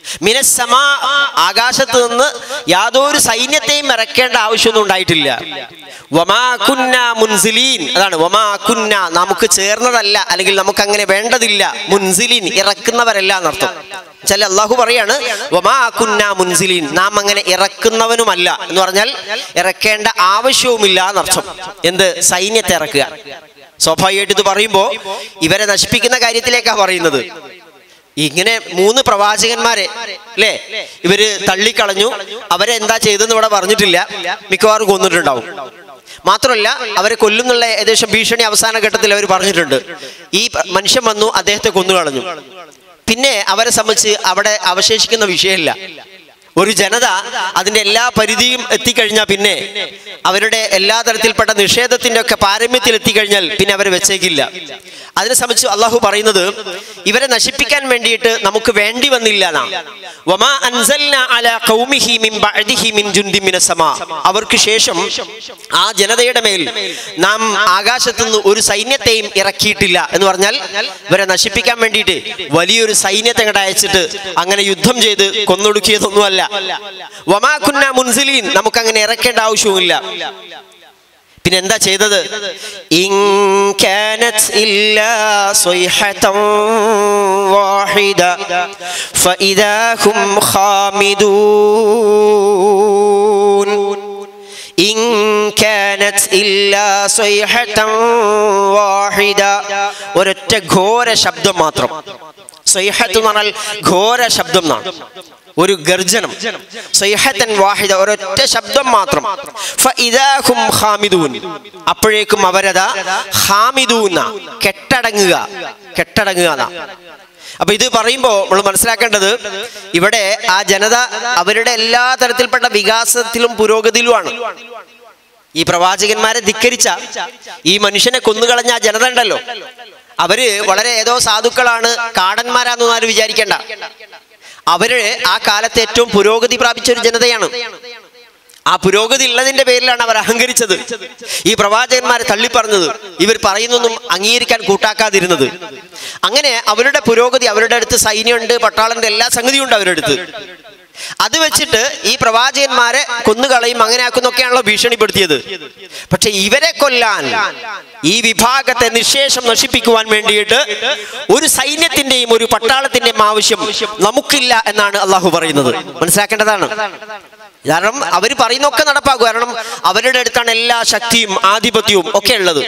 മിനസ്സമാ ആകാശത്ത് നിന്ന് യാതൊരു സൈന്യത്തെയും ഇറക്കേണ്ട ആവശ്യമൊന്നും ഉണ്ടായിട്ടില്ല വമാ കുന്ന മുൻസിലീൻ അതാണ് വമാ കുന്ന നമുക്ക് ചേർന്നതല്ല അല്ലെങ്കിൽ നമുക്ക് അങ്ങനെ വേണ്ടതില്ല മുൻസിലീൻ ഇറക്കുന്നവരല്ല എന്നർത്ഥം ചില അള്ളാഹു പറയാണ് വമാ കുന്ന മുൻസിലീൻ നാം അങ്ങനെ ഇറക്കുന്നവനുമല്ല എന്ന് പറഞ്ഞാൽ ഇറക്കേണ്ട ആവശ്യവുമില്ല എന്നർത്ഥം എന്ത് സൈന്യത്തെ ഇറക്കുക സ്വാഭാവികമായിട്ട് ഇത് പറയുമ്പോൾ ഇവരെ നശിപ്പിക്കുന്ന കാര്യത്തിലേക്കാണ് പറയുന്നത് ഇങ്ങനെ മൂന്ന് പ്രവാചകന്മാരെ അല്ലേ ഇവര് തള്ളിക്കളഞ്ഞു അവരെ എന്താ ചെയ്തെന്ന് ഇവിടെ പറഞ്ഞിട്ടില്ല മിക്കവാറും കൊന്നിട്ടുണ്ടാവും മാത്രമല്ല അവരെ കൊല്ലുന്നുള്ള ഏകദേശം ഭീഷണി അവസാന ഘട്ടത്തിൽ അവർ പറഞ്ഞിട്ടുണ്ട് ഈ പ- മനുഷ്യൻ വന്നു അദ്ദേഹത്തെ കൊന്നുകളഞ്ഞു പിന്നെ അവരെ സംബന്ധിച്ച് അവിടെ അവശേഷിക്കുന്ന വിഷയമില്ല ഒരു ജനത അതിന്റെ എല്ലാ പരിധിയും എത്തിക്കഴിഞ്ഞാൽ പിന്നെ അവരുടെ എല്ലാ തരത്തിൽപ്പെട്ട നിഷേധത്തിന്റെ ഒക്കെ പാരമ്യത്തിൽ എത്തിക്കഴിഞ്ഞാൽ പിന്നെ അവരെ വെച്ചേക്കില്ല അതിനെ സംബന്ധിച്ച് അള്ളാഹു പറയുന്നത് ഇവരെ നശിപ്പിക്കാൻ വേണ്ടിയിട്ട് നമുക്ക് വേണ്ടി വന്നില്ല എന്നാ. വമാ അൻസൽന അലാ ഖൗമിഹി മിൻ ബഅദിഹി മിൻ ജുൻദിൻ മിനസ് സമാ. അവർക്ക് ശേഷം ആ ജനതയുടെ മേൽ നാം ആകാശത്തു നിന്ന് ഒരു സൈന്യത്തെയും ഇറക്കിയിട്ടില്ല എന്ന് പറഞ്ഞാൽ ഇവരെ നശിപ്പിക്കാൻ വേണ്ടിയിട്ട് വലിയൊരു സൈന്യത്തെ അങ്ങോട്ട് അയച്ചിട്ട് അങ്ങനെ യുദ്ധം ചെയ്ത് കൊന്നൊടുക്കിയതൊന്നുമല്ല വമാ കുന്ന മുൻസിലീൻ നമുക്ക് അങ്ങനെ ഇറക്കേണ്ട ആവശ്യവുമില്ല പിന്നെ എന്താ ചെയ്തത് ഇൻ കാനത് ഇല്ലാ സ്വൈഹതൻ വാഹിദ ഫഇദാ ഹും ഖാമിദൂൻ ഇൻ കാനത് ഇല്ലാ സ്വൈഹതൻ വാഹിദ ഒരൊറ്റ ഘോര ശബ്ദം മാത്രം സ്വൈഹത്ത് എന്ന് പറഞ്ഞാൽ ഘോര ശബ്ദം എന്നാണ് ഒരു ഗർജനം സ്വൈഹത്തൻ വാഹിദ ഒരൊറ്റ ശബ്ദം മാത്രം ഫഇദാഹും ഖാമിദൂൻ അപ്പോഴേക്കും അവരതാ ഖാമിദൂന കെട്ടടങ്ങുക കെട്ടടങ്ങുക എന്നാ അപ്പൊ ഇത് പറയുമ്പോൾ നമ്മൾ മനസ്സിലാക്കേണ്ടത് ഇവിടെ ആ ജനത അവരുടെ എല്ലാ തരത്തിൽപ്പെട്ട വികാസത്തിലും പുരോഗതിയിലുമാണ് ഈ പ്രവാചകന്മാരെ ധിക്കരിച്ച ഈ മനുഷ്യനെ കൊന്നുകളഞ്ഞ ആ ജനത ഉണ്ടല്ലോ അവര് വളരെ ഏതോ സാധുക്കളാണ് കാടന്മാരാന്നൊന്നും ആരും വിചാരിക്കേണ്ട അവര് ആ കാലത്ത് ഏറ്റവും പുരോഗതി പ്രാപിച്ച ഒരു ജനതയാണ് ആ പുരോഗതി ഉള്ളതിന്റെ പേരിലാണ് അവർ അഹങ്കരിച്ചത് ഈ പ്രവാചകന്മാരെ തള്ളിപ്പറഞ്ഞത് ഇവർ പറയുന്നൊന്നും അംഗീകരിക്കാൻ കൂട്ടാക്കാതിരുന്നത് അങ്ങനെ അവരുടെ പുരോഗതി അവരുടെ അടുത്ത് സൈന്യമുണ്ട് പട്ടാളന്റെ എല്ലാ സംഗതിയും ഉണ്ട് അവരുടെ അടുത്ത് അത് വെച്ചിട്ട് ഈ പ്രവാചകന്മാരെ കൊന്നുകളയും അങ്ങനെ ആക്കുന്നൊക്കെയാണല്ലോ ഭീഷണിപ്പെടുത്തിയത് പക്ഷെ ഇവരെ കൊല്ലാൻ ഈ വിഭാഗത്തെ നിശേഷം നശിപ്പിക്കുവാൻ വേണ്ടിയിട്ട് ഒരു സൈന്യത്തിന്റെയും ഒരു പട്ടാളത്തിന്റെയും ആവശ്യം നമുക്കില്ല എന്നാണ് അള്ളാഹു പറയുന്നത് മനസ്സിലാക്കേണ്ടതാണ് കാരണം അവർ പറയുന്നൊക്കെ നടപ്പാക്കും കാരണം അവരുടെ അടുത്താണ് എല്ലാ ശക്തിയും ആധിപത്യവും ഒക്കെ ഉള്ളത്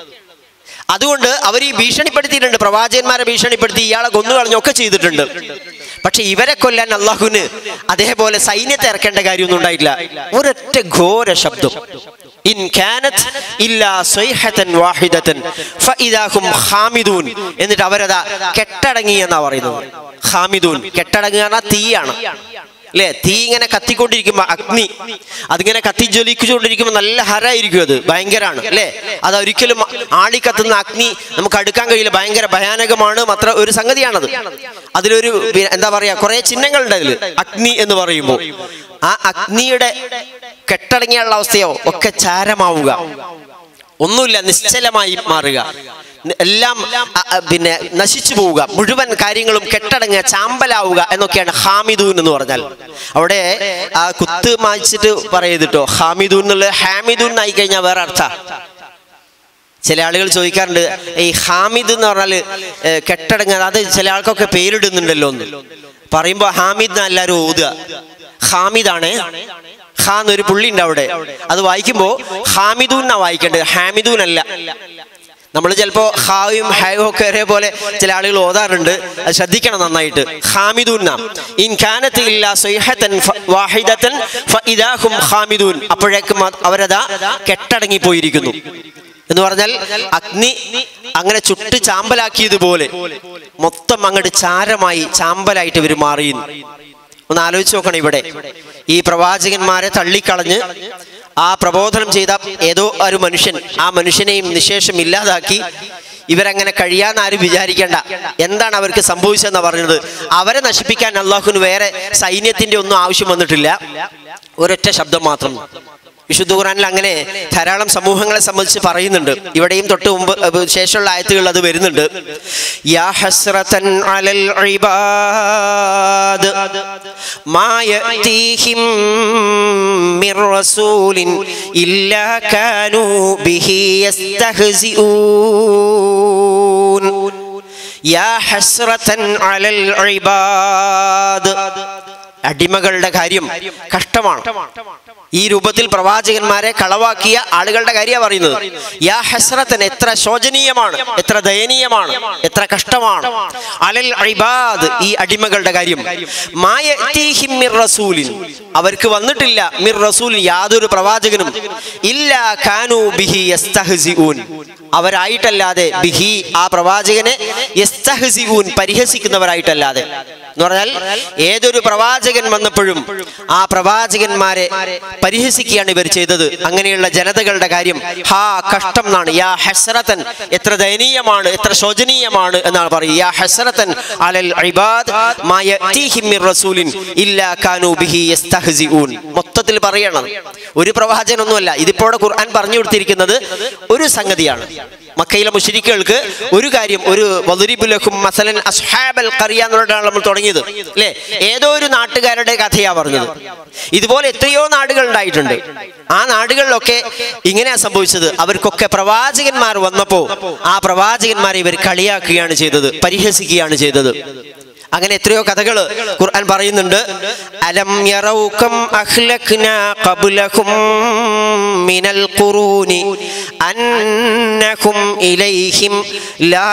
അതുകൊണ്ട് അവർ ഈ ഭീഷണിപ്പെടുത്തിയിട്ടുണ്ട് പ്രവാചകന്മാരെ ഭീഷണിപ്പെടുത്തി ഇയാളെ കൊന്നുകളഞ്ഞൊക്കെ ചെയ്തിട്ടുണ്ട് പക്ഷെ ഇവരെ കൊല്ലാൻ അള്ളാഹുവിന് അതേപോലെ സൈന്യത്തെ ഇറക്കേണ്ട കാര്യമൊന്നും ഉണ്ടായിട്ടില്ല ഒരൊറ്റ ഘോര ശബ്ദം ഇൻ കാനത് ഇല്ലാ സ്വൈഹതൻ വാഹിദതൻ ഫഇദാഹും ഖാമിദൂൻ എന്നിട്ട് അവരതാ കെട്ടടങ്ങി എന്നാ പറയുന്നത് ഖാമിദൂൻ കെട്ടടങ്ങുക പറഞ്ഞാൽ തീയാണ് അല്ലേ തീ ഇങ്ങനെ കത്തിക്കൊണ്ടിരിക്കുമ്പോ അഗ്നി അതിങ്ങനെ കത്തിജ്വലിച്ചുകൊണ്ടിരിക്കുമ്പോൾ നല്ല ഹരായിരിക്കും അത് ഭയങ്കരാണ് അല്ലേ അത് ഒരിക്കലും ആളിക്കത്തുന്ന അഗ്നി നമുക്ക് അടുക്കാൻ കഴിയില്ല ഭയങ്കര ഭയാനകമാണ് മാത്ര ഒരു സംഗതിയാണത് അതിലൊരു പി- എന്താ പറയാ കുറെ ചിഹ്നങ്ങളുണ്ട് അതിൽ അഗ്നി എന്ന് പറയുമ്പോൾ ആ അഗ്നിയുടെ കെട്ടടങ്ങിയുള്ള അവസ്ഥയോ ഒക്കെ ചാരമാവുക ഒന്നുമില്ല നിശ്ചലമായി മാറുക എല്ലാം അ, അ, പിന്നെ നശിച്ചു പോവുക മുഴുവൻ കാര്യങ്ങളും കെട്ടടങ്ങുക ചാമ്പലാവുക എന്നൊക്കെയാണ് ഹാമിദൂൻ എന്ന് പറഞ്ഞാൽ അവിടെ ആ കുത്ത് മായ്ച്ചിട്ട് പറയരുത് ഹാമിദൂൻ എന്നുള്ളത് ഹാമിദൂൻ ആയി കഴിഞ്ഞാൽ വേറെ അർത്ഥ ചില ആളുകൾ ചോദിക്കാറുണ്ട് ഈ ഹാമിദ് എന്ന് പറഞ്ഞാല് ഏ, കെട്ടടങ്ങുക അത് ചില ആൾക്കൊക്കെ പേരിടുന്നുണ്ടല്ലോ എന്ന് പറയുമ്പോ ഹാമിദ് എന്ന് എല്ലാവരും ഓതുക ഹാമിദാണ് ഹാ എന്നൊരു പുള്ളി ഉണ്ട് അവിടെ അത് വായിക്കുമ്പോ ഹാമിദൂൻ എന്നാ വായിക്കേണ്ടത് ഹാമിദൂൻ അല്ല നമ്മൾ ചിലപ്പോ ഹായും ഹായും ഒക്കെ ഒരേപോലെ ചില ആളുകൾ ഓതാറുണ്ട് അത് ശ്രദ്ധിക്കണം നന്നായിട്ട് ഹാമിദൂൻ നാം ഇൻ കാനത്ത് ഇല്ല സ്വൈഹത്തൻ ഫ- വാഹിദത്തൻ ഫഇദാഹും ഹാമിദൂൻ അപ്പോഴേക്കും അത് അവരതാ കെട്ടടങ്ങി പോയിരിക്കുന്നു എന്ന് പറഞ്ഞാൽ അഗ്നി അങ്ങനെ ചുട്ട് ചാമ്പലാക്കിയതുപോലെ മൊത്തം അങ്ങോട്ട് ചാരമായി ചാമ്പലായിട്ട് ഇവർ മാറിയുന്നു ഒന്ന് ആലോചിച്ച് നോക്കണം ഇവിടെ ഈ പ്രവാചകന്മാരെ തള്ളിക്കളഞ്ഞ് ആ പ്രബോധനം ചെയ്ത ഏതോ ഒരു മനുഷ്യൻ ആ മനുഷ്യനെയും നിശേഷം ഇല്ലാതാക്കി ഇവരങ്ങനെ കഴിയാന്ന് ആരും വിചാരിക്കേണ്ട എന്താണ് അവർക്ക് സംഭവിച്ചതെന്ന് പറഞ്ഞത് അവരെ നശിപ്പിക്കാൻ അള്ളാഹുവിന് വേറെ സൈന്യത്തിന്റെ ഒന്നും ആവശ്യം വന്നിട്ടില്ല ഒരൊറ്റ ശബ്ദം മാത്രം വിശുദ്ധ ഖുറാനിൽ അങ്ങനെ ധാരാളം സമൂഹങ്ങളെ സംബന്ധിച്ച് പറയുന്നുണ്ട് ഇവിടെയും തൊട്ട് മുമ്പ് അഹ് ശേഷമുള്ള ആയത്തുകൾ അത് വരുന്നുണ്ട് യാ ഹസ്രതൻ അലൽ ഇബാദ് മാ യഅതീഹിം മിർ റസൂലിൻ ഇല്ലാ കാനൂ ബിഹി യസ്തഹ്സിഊൻ യാ ഹസ്രതൻ അലൽ ഇബാദ് അടിമകളുടെ കാര്യം കഷ്ടമാണ് ഈ രൂപത്തിൽ പ്രവാചകന്മാരെ കളവാക്കിയ ആളുകളുടെ കാര്യമാണ് പറയുന്നത് യാ ഹസ്രത്തൻ എത്ര ശോചനീയമാണ് എത്ര ദയനീയമാണ് എത്ര കഷ്ടമാണ് അലൽ ഇബാദ് ഈ അടിമകളുടെ കാര്യം മായതീഹിം മിർ റസൂലിൻ അവർക്ക് വന്നിട്ടില്ല മിർ റസൂലിൻ യാതൊരു പ്രവാചകനും ഇല്ല കാനു ബിഹി യസ്തഹ്സിഊൻ അവരായിട്ടല്ലാതെ ബിഹി ആ പ്രവാചകനെ യസ്തഹ്സിഊൻ പരിഹസിക്കുന്നവരായിട്ടല്ലാതെ എന്ന് പറഞ്ഞാൽ ഏതൊരു പ്രവാചകൻ വന്നപ്പോഴും ആ പ്രവാചകന്മാരെ പരിഹസിക്കുകയാണ് ഇവർ ചെയ്തത് അങ്ങനെയുള്ള ജനതകളുടെ കാര്യം ഹാ കഷ്ടം എന്നാണ് യാ ഹസ്രതൻ എത്ര ദയനീയമാണ് എത്ര ശോചനീയമാണ് എന്നാണ് പറയുക യാ ഹസ്രതൻ അലൽ ഇബാദ് മാ യഅതീഹിം മിർ റസൂലിൻ ഇല്ലാ കാനൂ ബിഹി യസ്തഹ്സിഊൻ മൊത്തത്തിൽ പറയണം ഒരു പ്രവാചകനൊന്നുമല്ല ഇതിപ്പോൾ ഖുർആൻ പറഞ്ഞു കൊടുത്തിരിക്കുന്നത് ഒരു സംഗതിയാണ് മക്കയിലെ മുഷരിക്കുകൾക്ക് ഒരു കാര്യം ഒരു വദുരിബുലഹും മസലൻ അസ്ഹാബൽ ഖറിയ എന്നുള്ളതാണ് നമ്മൾ തുടങ്ങിയത് അല്ലേ ഏതോ ഒരു നാട്ടുകാരുടെ കഥയാ പറഞ്ഞത് ഇതുപോലെ എത്രയോ നാടുകൾ ഉണ്ടായിട്ടുണ്ട് ആ നാടുകളിലൊക്കെ ഇങ്ങനെയാ സംഭവിച്ചത് അവർക്കൊക്കെ പ്രവാചകന്മാർ വന്നപ്പോ ആ പ്രവാചകന്മാരെ ഇവർ കളിയാക്കുകയാണ് ചെയ്തത് പരിഹസിക്കുകയാണ് ചെയ്തത് അങ്ങനെ എത്രയോ കഥകൾ ഖുർആൻ പറയുന്നുണ്ട് അലം യറൗകം അഹ്ലക്നാ ഖബ്ലഹും മിനൽ ഖുറൂനി അന്നഹും ഇലൈഹിം ലാ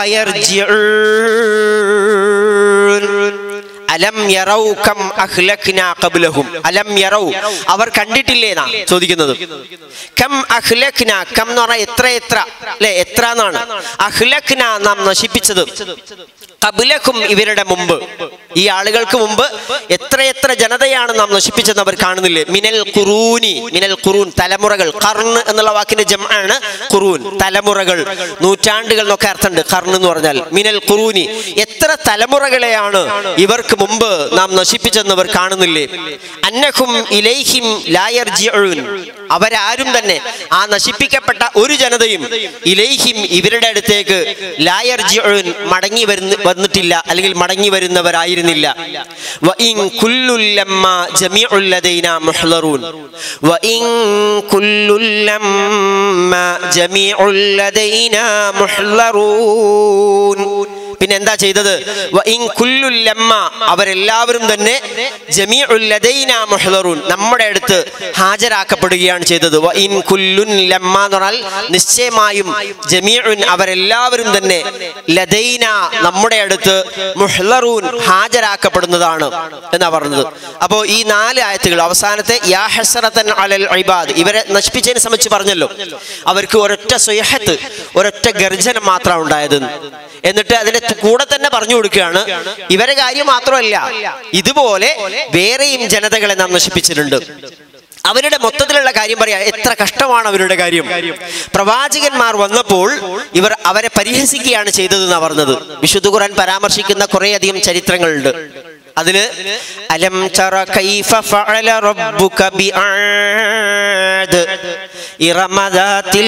യർജിഊൻ അലം യറൗ കം അഹ്ലക്നാ ഖബ്ലഹും അലം യറൗ അവർ കണ്ടിട്ടില്ലേ എന്നാ ചോദിക്കുന്നത് കം അഹ്ലക്ന കം എന്ന് പറഞ്ഞാൽ എത്ര എത്ര അല്ലെ എത്ര എന്നാണ് അഹ്ലക്ന നാം നശിപ്പിച്ചത് കബുലക്കും ഇവരുടെ മുമ്പ് ഈ ആളുകൾക്ക് മുമ്പ് എത്രയെത്ര ജനതയാണ് നാം നശിപ്പിച്ചത് അവർ കാണുന്നില്ലേ മിനൽ ഖുറൂനി മിനൽ ഖുറൂൻ തലമുറകൾ കർണ് എന്നുള്ള വാക്കിന്റെ ജം ആണ് ഖുറൂൻ തലമുറകൾ നൂറ്റാണ്ടുകൾ എന്നൊക്കെ അർത്ഥമുണ്ട് കർണ് എന്ന് പറഞ്ഞാൽ മിനൽ ഖുറൂനി എത്ര തലമുറകളെയാണ് ഇവർക്ക് മുമ്പ് നാം നശിപ്പിച്ചെന്ന് അവർ കാണുന്നില്ലേ അന്നഹും ഇലൈഹിം ലായർജിഉൻ അവരാരും തന്നെ ആ നശിപ്പിക്കപ്പെട്ട ഒരു ജനതയും ഇലൈഹിം ഇവരുടെ അടുത്തേക്ക് ലായർജിഉൻ മടങ്ങി വരുന്ന വന്നിട്ടില്ല അല്ലെങ്കിൽ മടങ്ങി വരുന്നവരായിരുന്നില്ല വഇൻ കുല്ലുൽ ലമ്മ ജമീഉൽ ലദൈന മുഹ്ളറൂൻ വഇൻ കുല്ലുൽ ലമ്മ ജമീഉൽ ലദൈന മുഹ്ളറൂൻ പിന്നെ എന്താ ചെയ്തത് വഇൻ കുല്ലുൽ ലമ്മ അവരെല്ലാവരും തന്നെ ജമീഉൽ ലദൈന മുഹ്ളറൂൻ നമ്മുടെ അടുത്ത് ഹാജരാക്കപ്പെടുകയാണ് ചെയ്തത് വഇൻ കുല്ലുൻ ലമ്മ എന്ന് പറഞ്ഞാൽ നിശ്ചയമായും ജമീഉൻ അവരെല്ലാവരും തന്നെ ലദൈന നമ്മുടെ അടുത്ത് മുഹ്ളറൂൻ ഹാജരാക്കപ്പെടുന്നതാണ് എന്നാ പറഞ്ഞത് അപ്പോൾ ഈ നാല് ആയത്തുകൾ അവസാനത്തെ യാ ഹസ്രതൻ അലൽ ഇബാദ് ഇവരെ നശിപ്പിച്ചതിനെ സംബന്ധിച്ച് പറഞ്ഞല്ലോ അവർക്ക് ഒരൊറ്റ സ്വയഹത്ത് ഒരൊറ്റ ഗർജനം മാത്രമാണ് ഉണ്ടായത് എന്നിട്ട് അതിന്റെ കൂടെ തന്നെ പറഞ്ഞു കൊടുക്കുകയാണ് ഇവരെ കാര്യം മാത്രമല്ല ഇതുപോലെ വേറെയും ജനതകളെ നാം നശിപ്പിച്ചിട്ടുണ്ട് അവരുടെ മൊത്തത്തിലുള്ള കാര്യം പറയാം എത്ര കഷ്ടമാണ് അവരുടെ കാര്യം പ്രവാചകന്മാർ വന്നപ്പോൾ ഇവർ അവരെ പരിഹസിക്കുകയാണ് ചെയ്തതെന്നാണ് പറഞ്ഞത് വിശുദ്ധ ഖുർആൻ പരാമർശിക്കുന്ന കുറേയധികം ചരിത്രങ്ങളുണ്ട് അതില് അലം തറ കൈഫ ഫഅല റബ്ബുക ബിആദ് ഇറമദാത്തിൽ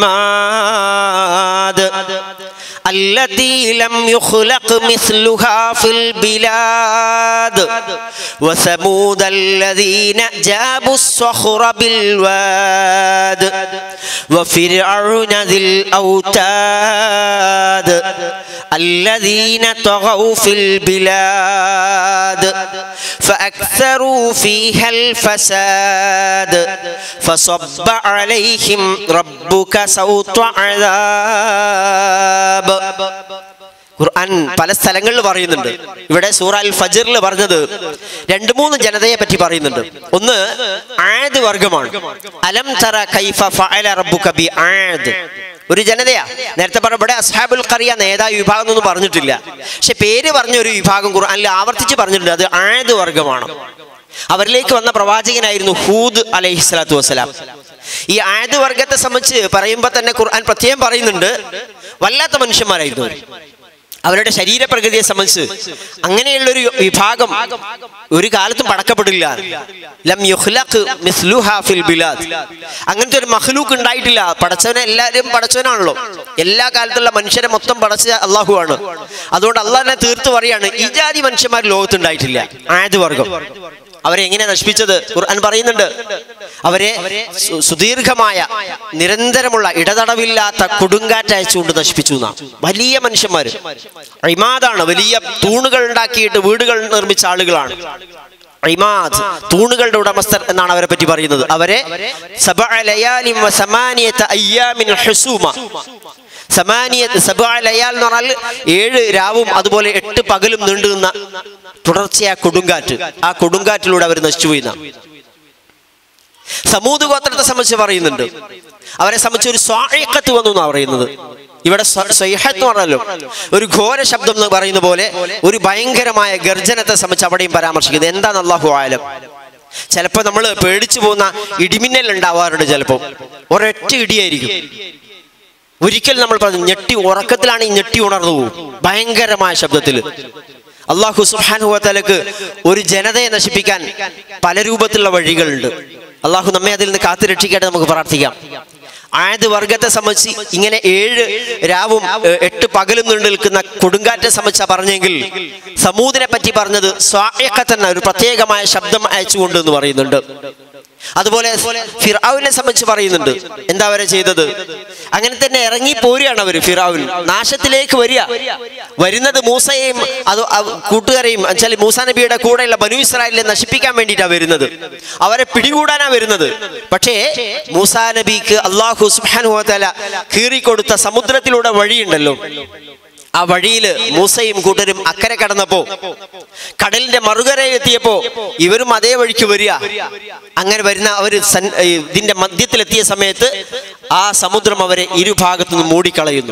ഇമാദ് التي لم يخلق مثلها في البلاد وثمود الذين جابوا الصخر بالواد وفرعون ذي الأوتاد الذين طغوا في البلاد فأكثروا فيها الفساد فصب عليهم ربك سوط عذاب ഖുർആൻ പല സ്ഥലങ്ങളിൽ പറയുന്നുണ്ട് ഇവിടെ സൂറ അൽ ഫജറിൽ പറഞ്ഞത് രണ്ട് മൂന്ന് ജനതയെ പറ്റി പറയുന്നുണ്ട് ഒന്ന് ആദ് വർഗമാണ് അലം തറ കൈഫ ഫഅല റബ്ബുക ബി ആദ് ഒരു ജനതയാ നേരത്തെ പറഞ്ഞ ഇവിടെ അസ്ഹാബുൽ ഖറിയ നേതാ വിഭാഗം എന്നൊന്നും പറഞ്ഞിട്ടില്ല പക്ഷെ പേര് പറഞ്ഞ ഒരു വിഭാഗം ഖുർആനിൽ ആവർത്തിച്ച് പറഞ്ഞിട്ടുണ്ട് അത് ആദ് വർഗമാണ് അവരിലേക്ക് വന്ന പ്രവാചകനായിരുന്നു ഹൂദ് അലൈഹി സ്വലാത്തു വസ്സലാം ഈ ആദ് വർഗത്തെ സംബന്ധിച്ച് പറയുമ്പോൾ തന്നെ ഖുർആൻ പ്രത്യേകം പറയുന്നുണ്ട് വല്ലാത്ത മനുഷ്യന്മാരായിരുന്നു അവർ അവരുടെ ശരീരപ്രകൃതിയെ സംബന്ധിച്ച് അങ്ങനെയുള്ളൊരു വിഭാഗം ഒരു കാലത്തും പടക്കപ്പെടില്ല ലം യുഖ്ലഖ് മിസ്ലുഹാ ഫിൽ ബിലാദ് അങ്ങനത്തെ ഒരു മഹ്ലൂക്ക് ഉണ്ടായിട്ടില്ല പടച്ചവനെ എല്ലാവരും പടച്ചവനാണല്ലോ എല്ലാ കാലത്തുള്ള മനുഷ്യരെ മൊത്തം പടച്ച അള്ളാഹു ആണ് അതുകൊണ്ട് അള്ളാഹിനെ തീർത്ത് പറയാണ് ഈ ജാതി മനുഷ്യന്മാർ ലോകത്തുണ്ടായിട്ടില്ല ആയത് വർഗം അവരെ എങ്ങനെ നശിപ്പിച്ചത് ഖുർആൻ പറയുന്നുണ്ട് അവരെ സു- സുദീർഘമായ നിരന്തരമുള്ള ഇടതടവില്ലാത്ത കൊടുങ്കാറ്റ് അയച്ചുകൊണ്ട് നശിപ്പിച്ചു എന്നാ വലിയ മനുഷ്യന്മാര് ഇമാദാണ് വലിയ തൂണുകൾ ഉണ്ടാക്കിയിട്ട് വീടുകൾ നിർമ്മിച്ച ആളുകളാണ് ഇമാദ് തൂണുകളുടെ ഉടമസ്ഥർ എന്നാണ് അവരെ പറ്റി പറയുന്നത് അവരെ സബഅ ലയാലിൻ വ സമാനിയത അയ്യാമിൻ ഹുസൂമ സമാനിയത്ത് സബഅ ലയാൽ എന്ന് പറഞ്ഞാൽ ഏഴ് രാവും അതുപോലെ എട്ട് പകലും നീണ്ടു നിന്ന തുടർച്ചയായ കൊടുങ്കാറ്റ് ആ കൊടുങ്കാറ്റിലൂടെ അവർ നശിച്ചുപോയി എന്നാ. സമൂത് ഗോത്രത്തെ സംബന്ധിച്ച് പറയുന്നുണ്ട് അവരെ സംബന്ധിച്ച് ഒരു സ്വായക്കത്ത് വന്നു എന്നാണ് പറയുന്നത് ഇവിടെ സ്വ- സ്വൈഹത്ത് എന്ന് പറഞ്ഞല്ലോ ഒരു ഘോര ശബ്ദം എന്ന് പറയുന്ന പോലെ ഒരു ഭയങ്കരമായ ഗർജനത്തെ സംബന്ധിച്ച് അവിടെയും പരാമർശിക്കുന്നത് എന്താണ് അള്ളാഹു ആലം ചിലപ്പോൾ നമ്മൾ പേടിച്ചു പോകുന്ന ഇടിമിന്നൽ ഉണ്ടാവാറുണ്ട് ചിലപ്പോൾ ഒരൊറ്റ ഇടിയായിരിക്കും ഒരിക്കൽ നമ്മൾ പറഞ്ഞു ഞെട്ടി ഉറക്കത്തിലാണ് ഈ ഞെട്ടി ഉണർന്നു പോകും ഭയങ്കരമായ ശബ്ദത്തിൽ അള്ളാഹു സുഹാനുഹത്തലക്ക് ഒരു ജനതയെ നശിപ്പിക്കാൻ പല രൂപത്തിലുള്ള വഴികളുണ്ട് അള്ളാഹു നമ്മെ അതിൽ നിന്ന് കാത്തു രക്ഷിക്കട്ടെ നമുക്ക് പ്രാർത്ഥിക്കാം ആയത് വർഗത്തെ സംബന്ധിച്ച് ഇങ്ങനെ ഏഴ് രാവും ഏഹ്, എട്ട് പകലും നീണ്ടു നിൽക്കുന്ന കൊടുങ്കാറ്റെ സംബന്ധിച്ചാ പറഞ്ഞെങ്കിൽ സമൂതിനെ പറ്റി പറഞ്ഞത് സ്വായക്കത്തന്നെ ഒരു പ്രത്യേകമായ ശബ്ദം അയച്ചുകൊണ്ട് എന്ന് പറയുന്നുണ്ട് അതുപോലെ ഫിറാവിനെ സംബന്ധിച്ച് പറയുന്നുണ്ട് എന്താ അവരെ ചെയ്തത് അങ്ങനെ തന്നെ ഇറങ്ങി പോരുകയാണ് അവർ ഫിറാവുൻ നാശത്തിലേക്ക് വരിക വരുന്നത് മൂസയെയും അത് അവ- കൂട്ടുകാരെയും വെച്ചാൽ മൂസ നബിയുടെ കൂടെയുള്ള ബനു ഇസ്രായേലിനെ നശിപ്പിക്കാൻ വേണ്ടിയിട്ടാണ് വരുന്നത് അവരെ പിടികൂടാനാ വരുന്നത് പക്ഷേ മൂസാ നബിക്ക് അള്ളാഹു സുബാനുഹല കീറിക്കൊടുത്ത സമുദ്രത്തിലൂടെ വഴിയുണ്ടല്ലോ ആ വഴിയില് മൂസയും കൂട്ടരും അക്കരെ കടന്നപ്പോ കടലിന്റെ മറുകരയിൽ എത്തിയപ്പോ ഇവരും അതേ വഴിക്ക് വരിക അങ്ങനെ വരുന്ന അവര് സൻ- ഈ ഇതിന്റെ മധ്യത്തിലെത്തിയ സമയത്ത് ആ സമുദ്രം അവരെ ഇരുഭാഗത്തു നിന്ന് മൂടിക്കളയുന്നു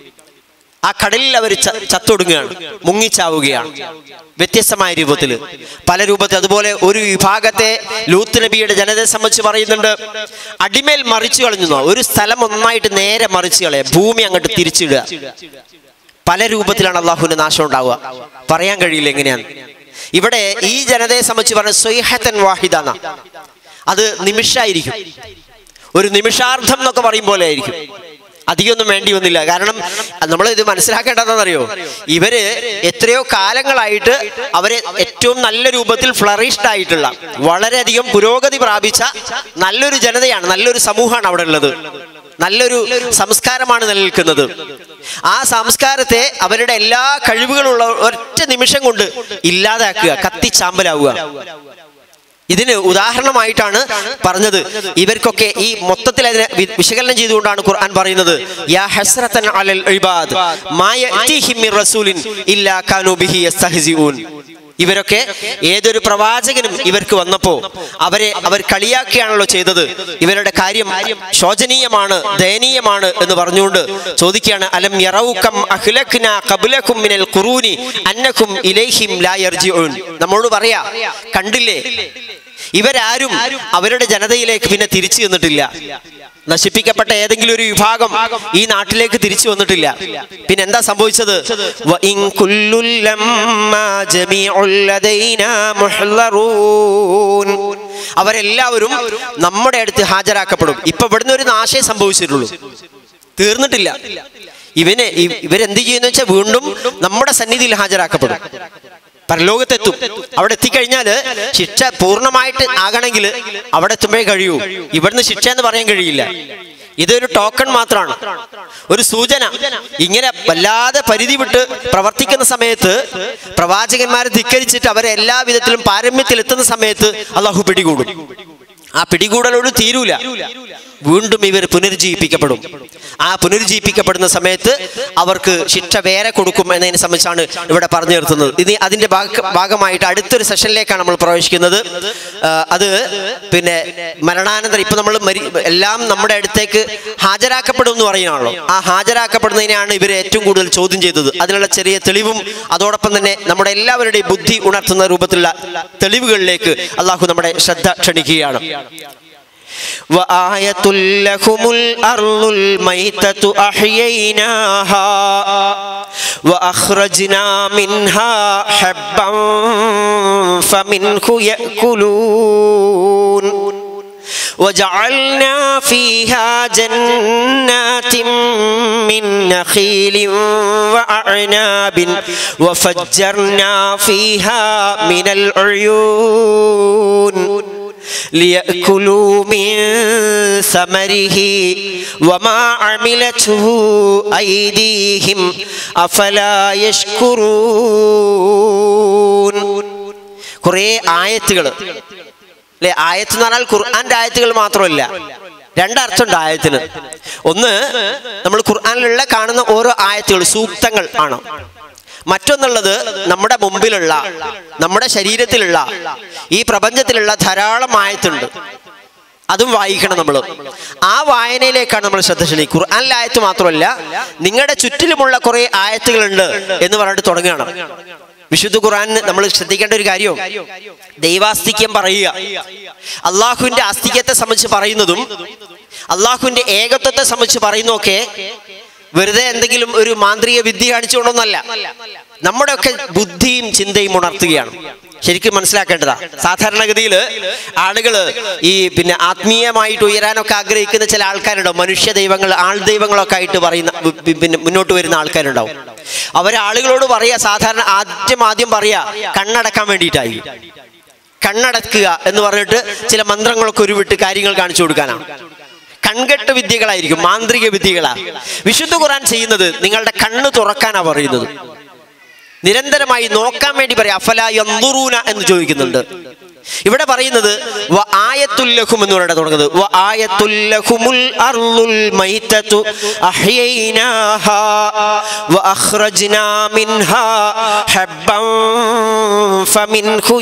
ആ കടലിൽ അവർ ചത്തൊടുങ്ങുകയാണ് മുങ്ങിച്ചാവുകയാണ് വ്യത്യസ്തമായ രൂപത്തിൽ പല രൂപത്തിൽ അതുപോലെ ഒരു വിഭാഗത്തെ ലൂത്ത് നബിയുടെ ജനതയെ സംബന്ധിച്ച് പറയുന്നുണ്ട് അടിമേൽ മറിച്ചു കളഞ്ഞു എന്നോ. ഒരു സ്ഥലം ഒന്നായിട്ട് നേരെ മറിച്ചു കളയുക ഭൂമി അങ്ങോട്ട് തിരിച്ചിടുക പല രൂപത്തിലാണ് അള്ളാഹുവിന്റെ നാശം ഉണ്ടാവുക പറയാൻ കഴിയില്ല എങ്ങനെയാണ് ഇവിടെ ഈ ജനതയെ സംബന്ധിച്ച് പറഞ്ഞ സ്വൈഹത്തൻ വാഹിദ എന്നാ. അത് നിമിഷായിരിക്കും ഒരു നിമിഷാർദ്ധം എന്നൊക്കെ പറയും പോലെ ആയിരിക്കും അധികമൊന്നും വേണ്ടി വന്നില്ല കാരണം നമ്മൾ ഇത് മനസ്സിലാക്കേണ്ടതെന്നറിയോ ഇവര് എത്രയോ കാലങ്ങളായിട്ട് അവരെ ഏറ്റവും നല്ല രൂപത്തിൽ ഫ്ലറിഷ്ഡ് ആയിട്ടുള്ള വളരെയധികം പുരോഗതി പ്രാപിച്ച നല്ലൊരു ജനതയാണ് നല്ലൊരു സമൂഹമാണ് അവിടെ ഉള്ളത് നല്ലൊരു സംസ്കാരമാണ് നിലനിൽക്കുന്നത് ആ സംസ്കാരത്തെ അവരുടെ എല്ലാ കഴിവുകളുള്ള ഒറ്റ നിമിഷം കൊണ്ട് ഇല്ലാതാക്കുക കത്തിച്ചാമ്പലാവുക ഇതിന് ഉദാഹരണമായിട്ടാണ് പറഞ്ഞത് ഇവർക്കൊക്കെ ഈ മൊത്തത്തിൽ അതിനെ വി- വിശകലനം ചെയ്തുകൊണ്ടാണ് ഖുർആൻ പറയുന്നത് യാ ഹസ്രത്തൻ അലൽ ഇബാദ് മാ യഅ്തീഹിം മിർ റസൂലിൻ ഇല്ലാ കാനൂ ബിഹി യസ്തഹ്സിഊൻ ഇവരൊക്കെ ഏതൊരു പ്രവാചകനും ഇവർക്ക് വന്നപ്പോ അവരെ അവർ കളിയാക്കിയാണല്ലോ ചെയ്തത് ഇവരുടെ കാര്യം ശോചനീയമാണ് ദയനീയമാണ് എന്ന് പറഞ്ഞുകൊണ്ട് ചോദിക്കുകയാണ് അലം യറൗകം അഹ്ലക്ന ഖബ്ലകും മിനൽ ഖുറൂനി അന്നകും ഇലൈഹിം ലാ യർജിഊൻ നമ്മോട് പറയാ കണ്ടില്ലേ ഇവരാരും അവരുടെ ജനതയിലേക്ക് പിന്നെ തിരിച്ചു ചെന്നിട്ടില്ല നശിപ്പിക്കപ്പെട്ട ഏതെങ്കിലും ഒരു വിഭാഗം ഈ നാട്ടിലേക്ക് തിരിച്ചു വന്നിട്ടില്ല പിന്നെ എന്താ സംഭവിച്ചത് വഇൻ കുല്ലുൽ ലമ്മാ ജമീഉൽ ലദൈനാ മുഹ്ളറൂൻ. അവരെല്ലാവരും നമ്മുടെ അടുത്ത് ഹാജരാക്കപ്പെടും ഇപ്പൊ ഇവിടുന്ന് ഒരു നാശേ സംഭവിച്ചിട്ടുള്ളൂ തീർന്നിട്ടില്ല ഇവന് ഇ- ഇവരെന്ത് ചെയ്യുന്ന വെച്ചാൽ വീണ്ടും നമ്മുടെ സന്നിധിയിൽ ഹാജരാക്കപ്പെടും പരലോകത്തെത്തും അവിടെ എത്തിക്കഴിഞ്ഞാൽ ശിക്ഷ പൂർണ്ണമായിട്ട് ആകണമെങ്കിൽ അവിടെ എത്തുമ്പോഴേ കഴിയൂ ഇവിടുന്ന് ശിക്ഷ എന്ന് പറയാൻ കഴിയില്ല ഇതൊരു ടോക്കൺ മാത്രമാണ് ഒരു സൂചന ഇങ്ങനെ വല്ലാതെ പരിധി വിട്ട് പ്രവർത്തിക്കുന്ന സമയത്ത് പ്രവാചകന്മാരെ ധിക്കരിച്ചിട്ട് അവരെ എല്ലാ വിധത്തിലും പാരമ്യത്തിൽ എത്തുന്ന സമയത്ത് അള്ളാഹു പിടികൂടും ആ പിടികൂടലോട് തീരൂല വീണ്ടും ഇവർ പുനരുജ്ജീവിപ്പിക്കപ്പെടും ആ പുനരുജ്ജീവിപ്പിക്കപ്പെടുന്ന സമയത്ത് അവർക്ക് ശിക്ഷ വേറെ കൊടുക്കും എന്നതിനെ സംബന്ധിച്ചാണ് ഇവിടെ പറഞ്ഞു നിർത്തുന്നത് ഇത് അതിന്റെ ഭാഗ- ഭാഗമായിട്ട് അടുത്തൊരു സെഷനിലേക്കാണ് നമ്മൾ പ്രവേശിക്കുന്നത് ആ, അത് പിന്നെ മരണാനന്തരം ഇപ്പൊ നമ്മൾ മരി എല്ലാം നമ്മുടെ അടുത്തേക്ക് ഹാജരാക്കപ്പെടും എന്ന് പറയുകയാണല്ലോ ആ ഹാജരാക്കപ്പെടുന്നതിനെയാണ് ഇവർ ഏറ്റവും കൂടുതൽ ചോദ്യം ചെയ്തത് അതിനുള്ള ചെറിയ തെളിവും അതോടൊപ്പം തന്നെ നമ്മുടെ എല്ലാവരുടെയും ബുദ്ധി ഉണർത്തുന്ന രൂപത്തിലുള്ള തെളിവുകളിലേക്ക് അള്ളാഹു നമ്മുടെ ശ്രദ്ധ ക്ഷണിക്കുകയാണ് وآية لكم الأرض الميتة أحييناها وأخرجنا منها حبا فمنه يأكلون وجعلنا فيها جنات من نخيل وأعناب وفجرنا فيها من العيون ليأكلوا من ثمره وما عملته أيديهم أفلا يشكرون കുറേ ആയത്തുകൾ അല്ലെ ആയത്ത് എന്ന് പറഞ്ഞാൽ ഖുർആന്റെ ആയത്തുകൾ മാത്രമല്ല രണ്ടർത്ഥമുണ്ട് ആയത്തിന് ഒന്ന് നമ്മൾ ഖുർആനിലുള്ള കാണുന്ന ഓരോ ആയത്തുകൾ സൂക്തങ്ങൾ ആണ് മറ്റൊന്നുള്ളത് നമ്മുടെ മുമ്പിലുള്ള നമ്മുടെ ശരീരത്തിലുള്ള ഈ പ്രപഞ്ചത്തിലുള്ള ധാരാളം ആയത്തുണ്ട് അതും വായിക്കണം നമ്മൾ ആ വായനയിലേക്കാണ് നമ്മൾ ശ്രദ്ധ ക്ഷണിക്കുക ഖുർആനിലെ ആയത്ത് മാത്രമല്ല നിങ്ങളുടെ ചുറ്റിലുമുള്ള കുറെ ആയത്തുകളുണ്ട് എന്ന് പറഞ്ഞിട്ട് തുടങ്ങുകയാണ് വിശുദ്ധ ഖുർആൻ നമ്മൾ ശ്രദ്ധിക്കേണ്ട ഒരു കാര്യം ദൈവാസ്തിക്യം പറയുക അള്ളാഹുവിന്റെ ആസ്തിക്യത്തെ സംബന്ധിച്ച് പറയുന്നതും അള്ളാഹുവിന്റെ ഏകത്വത്തെ സംബന്ധിച്ച് പറയുന്നതൊക്കെ വെറുതെ എന്തെങ്കിലും ഒരു മാന്ത്രിക വിദ്യ കാണിച്ചുകൊണ്ടൊന്നല്ല നമ്മുടെയൊക്കെ ബുദ്ധിയും ചിന്തയും ഉണർത്തുകയാണ് ശരിക്കും മനസ്സിലാക്കേണ്ടതാ സാധാരണഗതിയിൽ ആളുകൾ ഈ പിന്നെ ആത്മീയമായിട്ട് ഉയരാനൊക്കെ ആഗ്രഹിക്കുന്ന ചില ആൾക്കാരുണ്ടാവും മനുഷ്യ ദൈവങ്ങൾ ആൾ ദൈവങ്ങളൊക്കെ ആയിട്ട് പറയുന്ന ബി- ബി- പിന്നെ മുന്നോട്ട് വരുന്ന ആൾക്കാരുണ്ടാവും അവരാളുകളോട് പറയാ സാധാരണ ആദ്യം ആദ്യം പറയാ കണ്ണടക്കാൻ വേണ്ടിയിട്ടായി കണ്ണടക്കുക എന്ന് പറഞ്ഞിട്ട് ചില മന്ത്രങ്ങളൊക്കെ ഉരുവിട്ട് കാര്യങ്ങൾ കാണിച്ചു കൊടുക്കാനാണ് കൺകെട്ട് വിദ്യകളായിരിക്കും മാന്ത്രിക വിദ്യകളാ വിശുദ്ധ ഖുർആൻ ചെയ്യുന്നത് നിങ്ങളുടെ കണ്ണ് തുറക്കാനാ പറയുന്നത് നിരന്തരമായി നോക്കാൻ വേണ്ടി പറയാം അഫല യന്ദുറൂന എന്ന് ചോദിക്കുന്നുണ്ട് ഇവിടെ പറയുന്നത് വ ആയത്തുല്ലഹും എന്ന് പറഞ്ഞിട്ട് തുടങ്ങുന്നത് വ ആയത്തുല്ലഹുമുൽ അർളുൽ മൈതതു അഹ്യൈനാഹാ വ അഖ്റജ്നാ മിൻഹാ ഹബ്ബൻ ഫമിൻഹു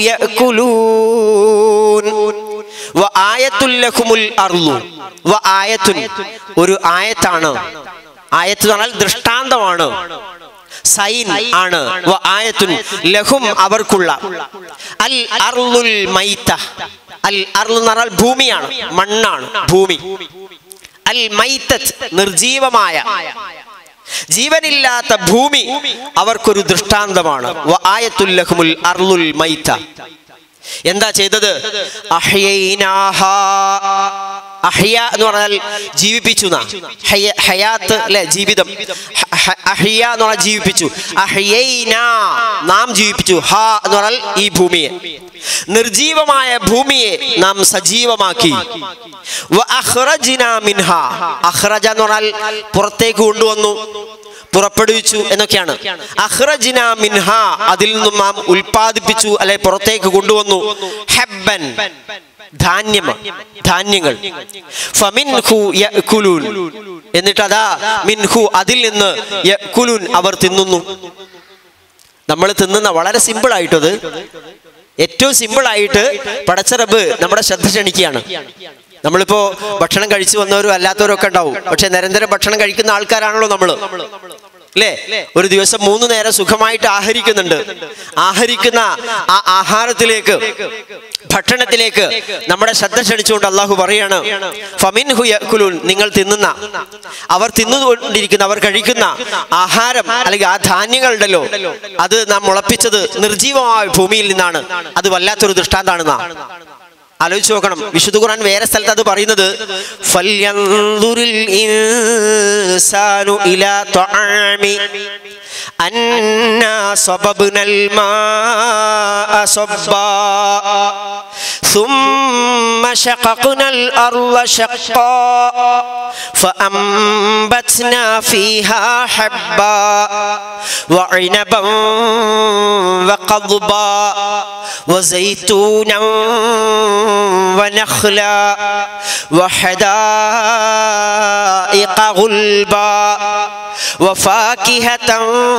യഅകുലൂൻ വ ആയത്തുല്ലഹുമുൽ അർളു വ ആയത്തുൻ ഒരു ആയത്താണ് ആയത്ത് എന്ന് പറഞ്ഞാൽ ദൃഷ്ടാന്തമാണ് സൈൻ ആണ് വ ആയത്തുൻ ലഹും അവർക്കുള്ള അൽ അർളുൽ മൈത്ത അൽ അർളു എന്ന് പറഞ്ഞാൽ ഭൂമിയാണ് മണ്ണാണ് ഭൂമി അൽ മൈത്തത്ത് നിർജീവമായ ജീവനില്ലാത്ത ഭൂമി അവർക്കൊരു ദൃഷ്ടാന്തമാണ് വ ആയത്തുൽ ലഹുമുൽ അർളുൽ മൈത്ത എന്താ ചെയ്തത് അഹ്യൈനാഹാ. അഹ്യ എന്ന് പറഞ്ഞാൽ ജീവിപ്പിച്ചു എന്നാ. ഹയ- ഹയാത്ത് അല്ലെ ജീവിതം ഹ- ഹ- അഹ്യ എന്ന് പറഞ്ഞാൽ ജീവിപ്പിച്ചു അഹ്യൈന നാം ജീവിപ്പിച്ചു ഹ എന്ന് പറഞ്ഞാൽ ഈ ഭൂമിയെ നിർജീവമായ ഭൂമിയെ നാം സജീവമാക്കി വ അഖ്റജ്നാ മിൻഹാ. അഖ്റജ എന്ന് പറഞ്ഞാൽ പുറത്തേക്ക് കൊണ്ടുവന്നു പുറപ്പെടുവിച്ചു എന്നൊക്കെയാണ് അഹ്റജിന മിൻഹ അതിൽ നിന്നും നാം ഉൽപ്പാദിപ്പിച്ചു അല്ലെ പുറത്തേക്ക് കൊണ്ടുവന്നു ഹെബൻ ധാന്യം ധാന്യങ്ങൾ ഫമിൻഹു യഅ്കുലൂൻ എന്നിട്ട് അതാ മിൻഹു അതിൽ നിന്ന് യഅ്കുലൂൻ അവർ തിന്നുന്നു നമ്മൾ തിന്നുന്ന വളരെ സിമ്പിൾ ആയിട്ടത് ഏറ്റവും സിമ്പിൾ ആയിട്ട് പടച്ചറബ് നമ്മുടെ ശ്രദ്ധ ക്ഷണിക്കുകയാണ് നമ്മളിപ്പോ ഭക്ഷണം കഴിച്ചു വന്നവരും അല്ലാത്തവരും ഒക്കെ ഉണ്ടാവും പക്ഷെ നിരന്തരം ഭക്ഷണം കഴിക്കുന്ന ആൾക്കാരാണല്ലോ നമ്മള് അല്ലേ ഒരു ദിവസം മൂന്ന് നേരം സുഖമായിട്ട് ആഹരിക്കുന്നുണ്ട് ആഹരിക്കുന്ന ആ ആഹാരത്തിലേക്ക് ഭക്ഷണത്തിലേക്ക് നമ്മുടെ ശ്രദ്ധ ക്ഷണിച്ചുകൊണ്ട് അള്ളാഹു പറയാണ് ഫമിൻഹു യഅ്കുലൂൻ നിങ്ങൾ തിന്നുന്ന അവർ തിന്നുകൊണ്ടിരിക്കുന്ന അവർ കഴിക്കുന്ന ആഹാരം അല്ലെങ്കിൽ ആ ധാന്യങ്ങളുണ്ടല്ലോ അത് നാം മുളപ്പിച്ചത് നിർജീവമായ ഭൂമിയിൽ നിന്നാണ് അത് വല്ലാത്തൊരു ദൃഷ്ടാന്താണെന്നാ ആലോചിച്ച് നോക്കണം വിശുദ്ധ ഖുർആൻ വേറെ സ്ഥലത്ത് അത് പറയുന്നത് ഫല്യൻദുറിൽ ഇൻസാനു ഇലാ ത്വആമി അന്നാ സബബ്നൽ മാഅ സബ്ബാ ثم شققنا الأرض شقا فأنبتنا فيها حبا وعنبا وقضبا وزيتونا ونخلا وحدائق غلبا وفاكهة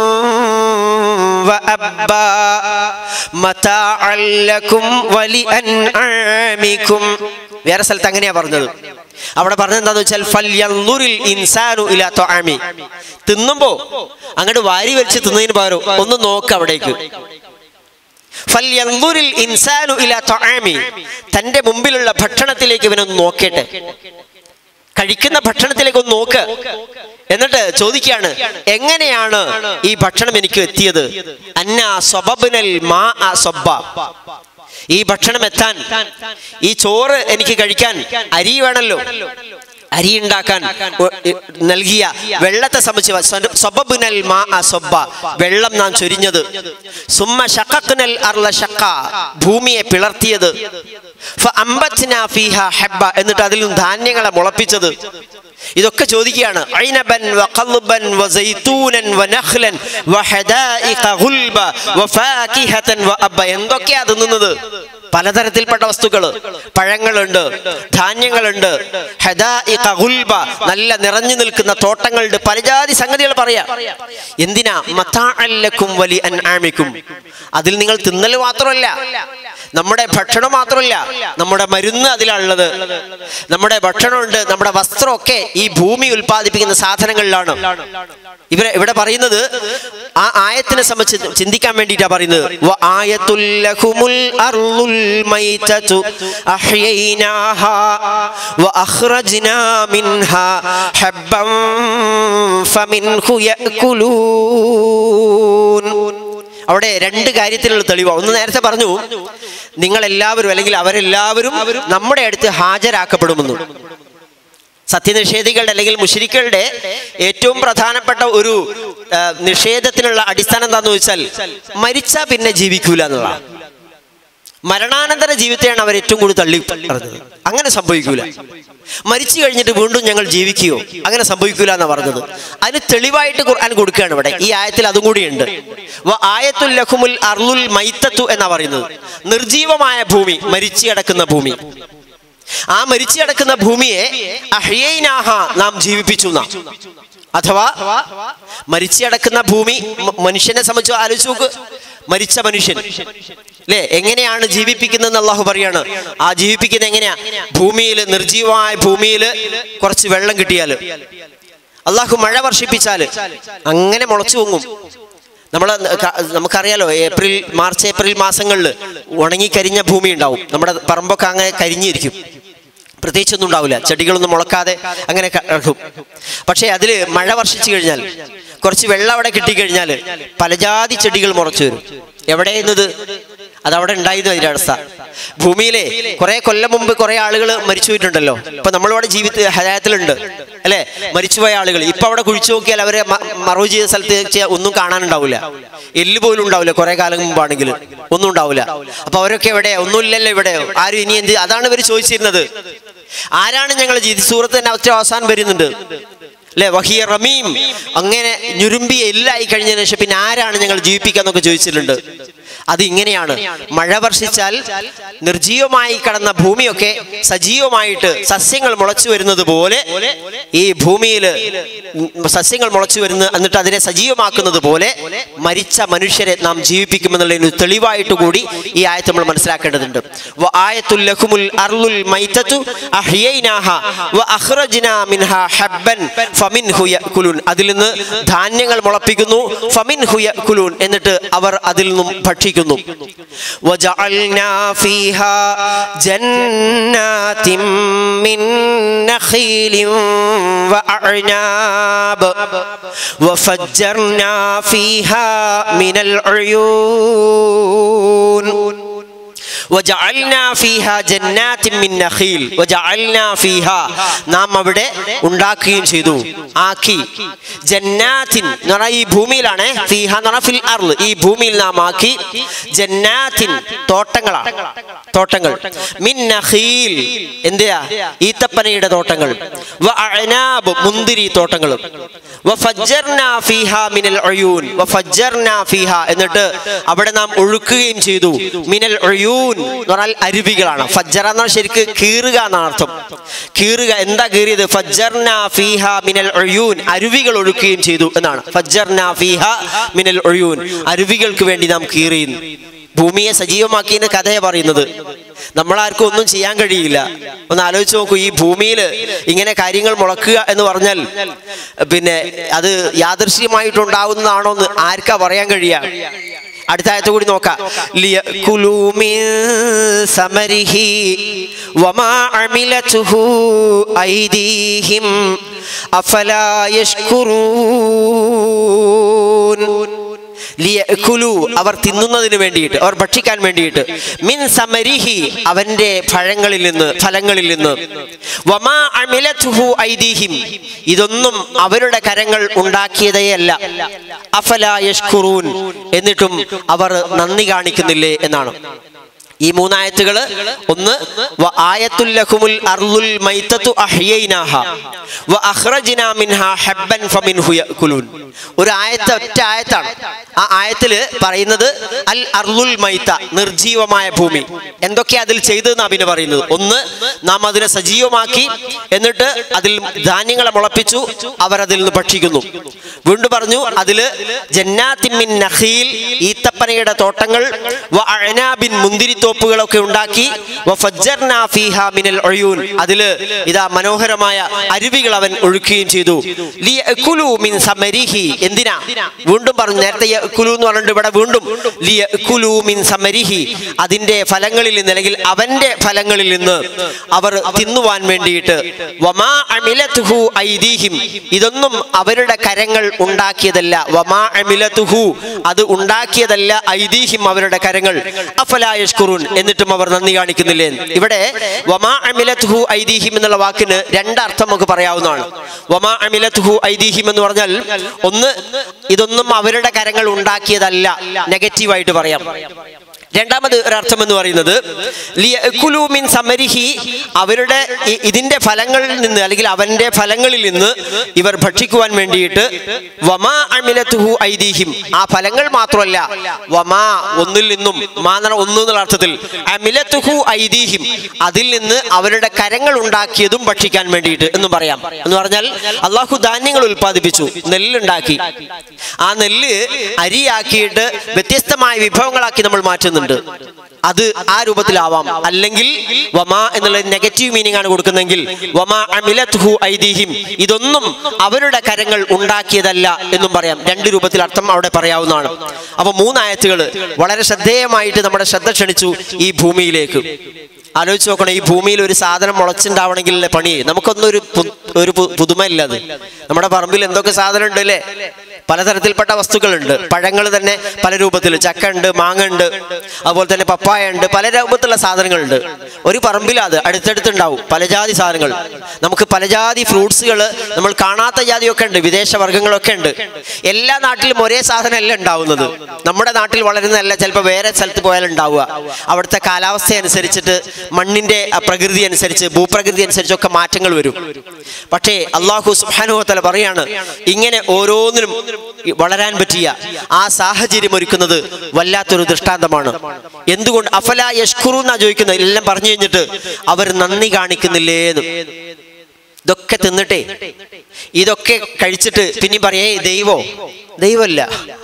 وأبا متاعا لكم ولأنعامكم വേറെ സ്ഥലത്ത് അങ്ങനെയാ പറഞ്ഞത് അവിടെ പറഞ്ഞത് എന്താന്ന് വെച്ചാൽ ഫല്യൻദുറിൽ ഇൻസാനു ഇലാ ത്വആമി തിന്നുമ്പോ അങ്ങോട്ട് വാരി വലിച്ച് തിന്നതിന് പകരം ഒന്ന് നോക്ക് അവിടേക്ക് ഫല്യൻദുറിൽ ഇൻസാനു ഇലാ ത്വആമി തന്റെ മുമ്പിലുള്ള ഭക്ഷണത്തിലേക്ക് ഇവനൊന്ന് നോക്കട്ടെ കഴിക്കുന്ന ഭക്ഷണത്തിലേക്ക് ഒന്ന് നോക്ക് എന്നിട്ട് ചോദിക്കുകയാണ് എങ്ങനെയാണ് ഈ ഭക്ഷണം എനിക്ക് എത്തിയത് അന്ന സ്വബബുനൽ മാ അ സ്വബ്ബ ഈ ഭക്ഷണം എത്താൻ ഈ ചോറ് എനിക്ക് കഴിക്കാൻ അരി വേണമല്ലോ അരി ഉണ്ടാക്കാൻ ഒ- ഇ- നൽകിയ വെള്ളത്തെ സംബന്ധിച്ച് സ്വബബുനൽ മാ അ സ്വബ്ബ വെള്ളം നാം ചൊരിഞ്ഞത് സുമ്മ ഷഖഖ്നൽ അർള ഷഖ ഭൂമിയെ പിളർത്തിയത് ഫഅംബത്നാ ഫീഹാ ഹബ്ബ എന്നിട്ട് അതിൽ നിന്ന് ധാന്യങ്ങളെ മുളപ്പിച്ചത് ഇതൊക്കെ ചോദിക്കുകയാണ് ഐനബൻ വഖൽബൻ വസൈതൂനൻ വനഖ്ലൻ വഹദായിഖ ഗുൽബ വഫാകിഹതൻ വഅബ എന്തൊക്കെയാ തിന്നുന്നത് പലതരത്തിൽപ്പെട്ട വസ്തുക്കൾ പഴങ്ങളുണ്ട് ധാന്യങ്ങളുണ്ട് ഹദായിഖ ഗുൽബ നല്ല നിറഞ്ഞു നിൽക്കുന്ന തോട്ടങ്ങളുണ്ട് പലജാതി സംഗതികൾ പറയാം എന്തിനാ മത്താഅല്ലക്കും വലി അൻആമിക്കും അതിൽ നിങ്ങൾ തിന്നൽ മാത്രമല്ല നമ്മുടെ ഭക്ഷണം മാത്രമല്ല നമ്മുടെ മരുന്ന് അതിലുള്ളത് നമ്മുടെ ഭക്ഷണമുണ്ട് നമ്മുടെ വസ്ത്രമൊക്കെ ഈ ഭൂമി ഉൽപ്പാദിപ്പിക്കുന്ന സാധനങ്ങളിലാണ് ഇവരെ ഇവിടെ പറയുന്നത് ആ ആയത്തിനെ സംബന്ധിച്ച് ചിന്തിക്കാൻ വേണ്ടിയിട്ടാ പറയുന്നത് വ ആയത്തുൽ ലഹുമുൽ അർളുൽ മൈതതു അഹ്യൈനാഹാ വ അഖ്റജ്നാ മിൻഹാ ഹബ്ബൻ ഫമിൻഹു യഅകുലൂൻ അവിടെ രണ്ട് കാര്യത്തിലുള്ള തെളിവാണ് ഒന്ന് നേരത്തെ പറഞ്ഞു നിങ്ങൾ എല്ലാവരും അല്ലെങ്കിൽ അവരെല്ലാവരും നമ്മുടെ അടുത്ത് ഹാജരാക്കപ്പെടുമെന്നു സത്യനിഷേധികളുടെ അല്ലെങ്കിൽ മുഷരിക്കളുടെ ഏറ്റവും പ്രധാനപ്പെട്ട ഒരു ആ, നിഷേധത്തിനുള്ള അടിസ്ഥാനം എന്താന്ന് വെച്ചാൽ മരിച്ചാ പിന്നെ ജീവിക്കൂല എന്നുള്ളതാണ് മരണാനന്തര ജീവിതത്തെയാണ് അവർ ഏറ്റവും കൂടുതൽ തള്ളി പറഞ്ഞത് അങ്ങനെ സംഭവിക്കൂല മരിച്ചു കഴിഞ്ഞിട്ട് വീണ്ടും ഞങ്ങൾ ജീവിക്കുകയോ അങ്ങനെ സംഭവിക്കൂല എന്നാ പറഞ്ഞത് അതിന് തെളിവായിട്ട് ഖുർആൻ കൊടുക്കുകയാണ് ഇവിടെ ഈ ആയത്തിൽ അതും കൂടിയുണ്ട് വ ആയത്തുൽ ലഹുമുൽ അർലുൽ മൈത്തത്തു എന്നാ പറയുന്നത് നിർജീവമായ ഭൂമി മരിച്ചു കിടക്കുന്ന ഭൂമി ആ മരിച്ചു കിടക്കുന്ന ഭൂമിയെ അഹ്യൈനാഹ നാം ജീവിപ്പിച്ചു എന്നാ അഥവാ മരിച്ചു കിടക്കുന്ന ഭൂമി മ- മനുഷ്യനെ സംബന്ധിച്ച് ആലോചിച്ച് നോക്ക് മരിച്ച മനുഷ്യൻ അല്ലേ എങ്ങനെയാണ് ജീവിപ്പിക്കുന്നത് അള്ളാഹു പറയാണ് ആ ജീവിപ്പിക്കുന്നത് എങ്ങനെയാ ഭൂമിയിൽ നിർജീവമായ ഭൂമിയിൽ കുറച്ച് വെള്ളം കിട്ടിയാല് അള്ളാഹു മഴ വർഷിപ്പിച്ചാല് അങ്ങനെ മുളച്ചു പൊങ്ങും നമ്മൾ നമുക്കറിയാലോ ഏപ്രിൽ മാർച്ച് ഏപ്രിൽ മാസങ്ങളിൽ ഉണങ്ങി കരിഞ്ഞ ഭൂമി ഉണ്ടാവും നമ്മുടെ പറമ്പൊക്കെ അങ്ങനെ കരിഞ്ഞിരിക്കും പ്രത്യേകിച്ചൊന്നും ഉണ്ടാവില്ല ചെടികളൊന്നും മുളക്കാതെ അങ്ങനെ കിടക്കും പക്ഷേ അതിൽ മഴ വർഷിച്ചു കഴിഞ്ഞാൽ കുറച്ച് വെള്ളം അവിടെ കിട്ടിക്കഴിഞ്ഞാൽ പലജാതി ചെടികൾ മുളച്ചു വരും എവിടെയെന്നത് അതവിടെ ഉണ്ടായിരുന്നു അതിന്റെ അവസ്ഥ ഭൂമിയിലെ കുറെ കൊല്ലം മുമ്പ് കുറെ ആളുകൾ മരിച്ചു പോയിട്ടുണ്ടല്ലോ ഇപ്പൊ നമ്മളിവിടെ ജീവിത ഹയാത്തിലുണ്ട് അല്ലെ മരിച്ചുപോയ ആളുകൾ ഇപ്പൊ അവിടെ കുഴിച്ചു നോക്കിയാൽ അവരെ മ- മറവ് ചെയ്ത സ്ഥലത്ത് വെച്ചാൽ ഒന്നും കാണാനുണ്ടാവില്ല എല്ല് പോലും ഉണ്ടാവില്ല കുറെ കാലം മുമ്പാണെങ്കിൽ ഒന്നും ഉണ്ടാവില്ല അപ്പൊ അവരൊക്കെ എവിടെ ഒന്നുമില്ലല്ലോ ഇവിടെ ആരും ഇനി എന്ത് അതാണ് ഇവർ ചോദിച്ചിരുന്നത് ആരാണ് ഞങ്ങൾ ജീവിത സൂറത്ത് തന്നെ ഒറ്റ അവസാനം വരുന്നുണ്ട് അല്ലെ വഹിയ റമീം അങ്ങനെ ഞുരുമ്പി എല്ലായി കഴിഞ്ഞതിന് ശേഷം പിന്നെ ആരാണ് ഞങ്ങൾ ജീവിപ്പിക്കാന്നൊക്കെ ചോദിച്ചിട്ടുണ്ട് അത് ഇങ്ങനെയാണ് മഴ വർഷിച്ചാൽ നിർജീവമായി കടന്ന ഭൂമിയൊക്കെ സജീവമായിട്ട് സസ്യങ്ങൾ മുളച്ചു വരുന്നത് പോലെ ഈ ഭൂമിയിൽ സസ്യങ്ങൾ മുളച്ചു വരുന്ന എന്നിട്ട് അതിനെ സജീവമാക്കുന്നത് പോലെ മരിച്ച മനുഷ്യരെ നാം ജീവിപ്പിക്കുമെന്നുള്ളതിന് ഒരു തെളിവായിട്ട് കൂടി ഈ ആയത്ത് നമ്മൾ മനസ്സിലാക്കേണ്ടതുണ്ട് വ ആയത്തുൽ ലഹുമുൽ അർളുൽ മൈതതു അഹ്യൈനാഹ വ അഖ്റജ്നാ മിൻഹാ ഹബ്ബൻ ഫമിൻഹു യഅകുലൂൻ അതിൽ നിന്ന് ധാന്യങ്ങൾ മുളപ്പിക്കുന്നു ഫമിൻഹു യഅകുലൂൻ എന്നിട്ട് അവർ അതിൽ നിന്നും ഭക്ഷിക്കുന്നു വജഅൽനാ ഫീഹാ ജന്നാതിൻ മിൻ നഖീലിൻ വഅഅനാബ് وفجرنا فيها من العيون وجعلنا فيها جنات من نخيل وجعلنا فيها നാം അവിടെ ഉണ്ടാക്കുകയും ചെയ്തു ആക്കി ജന്നാത്തിൻ എന്ന് പറഞ്ഞാൽ ഈ ഭൂമിയിലാണ് ഫീഹ എന്ന് പറഞ്ഞാൽ ഫിൽ അർള് ഈ ഭൂമിയിൽ നാം ആക്കി ജന്നാത്തിൻ തോട്ടങ്ങളാണ് തോട്ടങ്ങൾ മിൻ നഖീൽ എന്തിയാ ഈത്തപ്പനയുടെ തോട്ടങ്ങൾ വ അഅനാബ് മുന്തിരി തോട്ടങ്ങൾ വ ഫജ്ജർനാ ഫീഹ മിനൽ ഉയൂൻ വ ഫജ്ജർനാ ഫീഹ എന്നിട്ട് അവിടെ നാം ഒഴുക്കുകയും ചെയ്തു മിനൽ ഉയൂൻ എന്ന് പറഞ്ഞാൽ അരുവികളാണ് ഫജ്ജറ എന്നാൽ ശരിക്ക് കീറുക എന്നാണ് അർത്ഥം കീറുക എന്താ കീറിയത് ഫജ്ജർന ഫീഹ മിനൽ ഒഴിയൂൻ അരുവികൾ ഒഴുക്കുകയും ചെയ്തു എന്നാണ് ഫജ്ജർന ഫീഹ മിനൽ ഒഴിയൂൻ അരുവികൾക്ക് വേണ്ടി നാം കീറിയുന്നു ഭൂമിയെ സജീവമാക്കിയതിന്റെ കഥയെ പറയുന്നത് നമ്മളാർക്കും ഒന്നും ചെയ്യാൻ കഴിയില്ല ഒന്ന് ആലോചിച്ച് നോക്കൂ ഈ ഭൂമിയിൽ ഇങ്ങനെ കാര്യങ്ങൾ മുളക്കുക എന്ന് പറഞ്ഞാൽ പിന്നെ അത് യാദൃശ്യമായിട്ടുണ്ടാവുന്നതാണോ എന്ന് ആർക്കാ പറയാൻ കഴിയുക അടുത്ത ആയത്ത് കൂടി നോക്കാം ലിയകുലൂ മിൻ സമരിഹി വമാ അമിലതുഹു ഐദീഹിം അഫലാ യഷ്കുറൂൻ ലിയകുലു അവർ തിന്നുന്നതിന് വേണ്ടിയിട്ട് അവർ ഭക്ഷിക്കാൻ വേണ്ടിയിട്ട് മിൻ സമരിഹി അവന്റെ പഴങ്ങളിൽ നിന്ന് ഫലങ്ങളിൽ നിന്ന് വമാ അമിലതുഹു ഐദീഹിം ഇതൊന്നും അവരുടെ കരങ്ങൾ ഉണ്ടാക്കിയതേയല്ല അഫലാ യഷ്കുറൂൻ എന്നിട്ടും അവർ നന്ദി കാണിക്കുന്നില്ലേ എന്നാണ് ഈ മൂന്നായത്തുകള് ഒന്ന് വ ആയത്തുല്ലഹുമുൽ അർളുൽ മൈത്തത്തു അഹ്യൈനാഹ വ അഖ്റജ്നാ മിൻഹാ ഹബ്ബൻ ഫമിൻഹു യഅകുലൂൻ ഒരു ആയത്ത് ഒറ്റ ആയത്താണ് ആ ആയത്തില് പറയുന്നത് അൽ അർളുൽ മൈത്ത നിർജീവമായ ഭൂമി എന്തൊക്കെയാ അതിൽ ചെയ്തതെന്ന് അഭിന് പറയുന്നത് ഒന്ന് നാം അതിനെ സജീവമാക്കി എന്നിട്ട് അതിൽ ധാന്യങ്ങളെ മുളപ്പിച്ചു അവർ അതിൽ നിന്ന് ഭക്ഷിക്കുന്നു വീണ്ടും പറഞ്ഞു അതില് ജന്നാത്തിമിൻ നഖീൽ ഈത്തപ്പനയുടെ തോട്ടങ്ങൾ വ അഅനാബിൻ മുന്തിരിത്തോപ്പുകളൊക്കെ ഉണ്ടാക്കി വ ഫജ്ജർനാ ഫീഹാ മിനൽ ഉയൂൻ അതില് ഇതാ മനോഹരമായ അരുവികൾ അവൻ ഒഴുക്കുകയും ചെയ്തു ലിയഅകുലു മിൻ സമരിഹി എന്തിനാ വീണ്ടും പറഞ്ഞു നേരത്തെ യഅകുലു എന്ന് പറഞ്ഞിട്ട് ഇവിടെ വീണ്ടും ലിയഅകുലു മിൻ സമരിഹി അതിന്റെ ഫലങ്ങളിൽ നിന്ന് അല്ലെങ്കിൽ അവന്റെ ഫലങ്ങളിൽ നിന്ന് അവർ തിന്നുവാൻ വേണ്ടിയിട്ട് വമാ അമിലതുഹു ഐദീഹിം ഇതൊന്നും അവരുടെ കരങ്ങൾ ഉണ്ടാക്കിയതല്ല വമാ അമിലതുഹു അത് ഉണ്ടാക്കിയതല്ല ഐദീഹിം അവരുടെ കരങ്ങൾ അഫലാ യഷ്കുറൂൻ എന്നിട്ടും അവർ നന്ദി കാണിക്കുന്നില്ലേ ഇവിടെ വമാ അമിലതുഹു ഐദീഹിം എന്നുള്ള വാക്കിന് രണ്ടർത്ഥം നമുക്ക് പറയാവുന്നതാണ് വമാ അമിലതുഹു ഐദീഹിം എന്ന് പറഞ്ഞാൽ ഒന്ന് ഇതൊന്നും അവരുടെ കരങ്ങൾ ഉണ്ടാക്കിയതല്ല നെഗറ്റീവായിട്ട് പറയാം രണ്ടാമത് ഒരർത്ഥം എന്ന് പറയുന്നത് ലിയഅകുലു മിൻ സമരിഹി അവരുടെ ഇ- ഇതിന്റെ ഫലങ്ങളിൽ നിന്ന് അല്ലെങ്കിൽ അവന്റെ ഫലങ്ങളിൽ നിന്ന് ഇവർ ഭക്ഷിക്കുവാൻ വേണ്ടിയിട്ട് വമാ അമിലത്തുഹു ഐദീഹിം ആ ഫലങ്ങൾ മാത്രമല്ല വമാ ഒന്നിൽ നിന്നും മാ എന്ന് പറഞ്ഞാൽ ഒന്ന് എന്നുള്ള അർത്ഥത്തിൽ അമിലത്തുഹു ഐദീഹിം അതിൽ നിന്ന് അവരുടെ കരങ്ങൾ ഉണ്ടാക്കിയതും ഭക്ഷിക്കാൻ വേണ്ടിയിട്ട് എന്നും പറയാം എന്ന് പറഞ്ഞാൽ അള്ളാഹു ധാന്യങ്ങൾ ഉൽപ്പാദിപ്പിച്ചു നെല്ലുണ്ടാക്കി ആ നെല്ല് അരിയാക്കിയിട്ട് വ്യത്യസ്തമായ വിഭവങ്ങളാക്കി നമ്മൾ മാറ്റുന്നുണ്ട് അത് ആ രൂപത്തിലാവാം അല്ലെങ്കിൽ വമാ എന്നുള്ള നെഗറ്റീവ് മീനിങ് ആണ് കൊടുക്കുന്നതെങ്കിൽ വമാ അമിലത്ഹു ഐദീഹിം ഇതൊന്നും അവരുടെ കരങ്ങൾ ഉണ്ടാക്കിയതല്ല എന്നും പറയാം രണ്ട് രൂപത്തിൽ അർത്ഥം അവിടെ പറയാവുന്നതാണ് അപ്പൊ മൂന്നായത്തുകൾ വളരെ ശ്രദ്ധേയമായിട്ട് നമ്മുടെ ശ്രദ്ധ ക്ഷണിച്ചു ഈ ഭൂമിയിലേക്ക് ആലോചിച്ച് നോക്കണം ഈ ഭൂമിയിൽ ഒരു സാധനം മുളച്ചുണ്ടാവണമെങ്കിൽ പണി നമുക്കൊന്നും ഒരു പു- ഒരു പു- പുതുമയില്ല അത് നമ്മുടെ പറമ്പിൽ എന്തൊക്കെ സാധനം ഉണ്ട് അല്ലേ പലതരത്തിൽപ്പെട്ട വസ്തുക്കളുണ്ട് പഴങ്ങൾ തന്നെ പല രൂപത്തിൽ ചക്ക ഉണ്ട് മാങ്ങ ഉണ്ട് അതുപോലെ തന്നെ പപ്പായ ഉണ്ട് പല രൂപത്തിലുള്ള സാധനങ്ങളുണ്ട് ഒരു പറമ്പിലത് അടുത്തടുത്തുണ്ടാവും പല ജാതി സാധനങ്ങൾ നമുക്ക് പല ജാതി ഫ്രൂട്ട്സുകൾ നമ്മൾ കാണാത്ത ജാതിയൊക്കെ ഉണ്ട് വിദേശ വർഗ്ഗങ്ങളൊക്കെ ഉണ്ട് എല്ലാ നാട്ടിലും ഒരേ സാധനമല്ല ഉണ്ടാവുന്നത് നമ്മുടെ നാട്ടിൽ വളരുന്നതല്ല ചിലപ്പോൾ വേറെ സ്ഥലത്ത് പോയാൽ ഉണ്ടാവുക അവിടുത്തെ കാലാവസ്ഥ അനുസരിച്ചിട്ട് മണ്ണിന്റെ ആ പ്രകൃതി അനുസരിച്ച് ഭൂപ്രകൃതി അനുസരിച്ചൊക്കെ മാറ്റങ്ങൾ വരും പക്ഷേ അള്ളാഹു സുബാനുഹത്തല പറയാണ് ഇങ്ങനെ ഓരോന്നിനും വളരാൻ പറ്റിയ ആ സാഹചര്യം ഒരുക്കുന്നത് വല്ലാത്തൊരു ദൃഷ്ടാന്തമാണ് എന്തുകൊണ്ട് അഫല യഷ്കുറു എന്നാ ചോദിക്കുന്നത് എല്ലാം പറഞ്ഞു കഴിഞ്ഞിട്ട് അവർ നന്ദി കാണിക്കുന്നില്ലേന്ന് ഇതൊക്കെ തിന്നിട്ടേ ഇതൊക്കെ കഴിച്ചിട്ട് പിന്നെ പറയേ ദൈവോ ദൈവമല്ല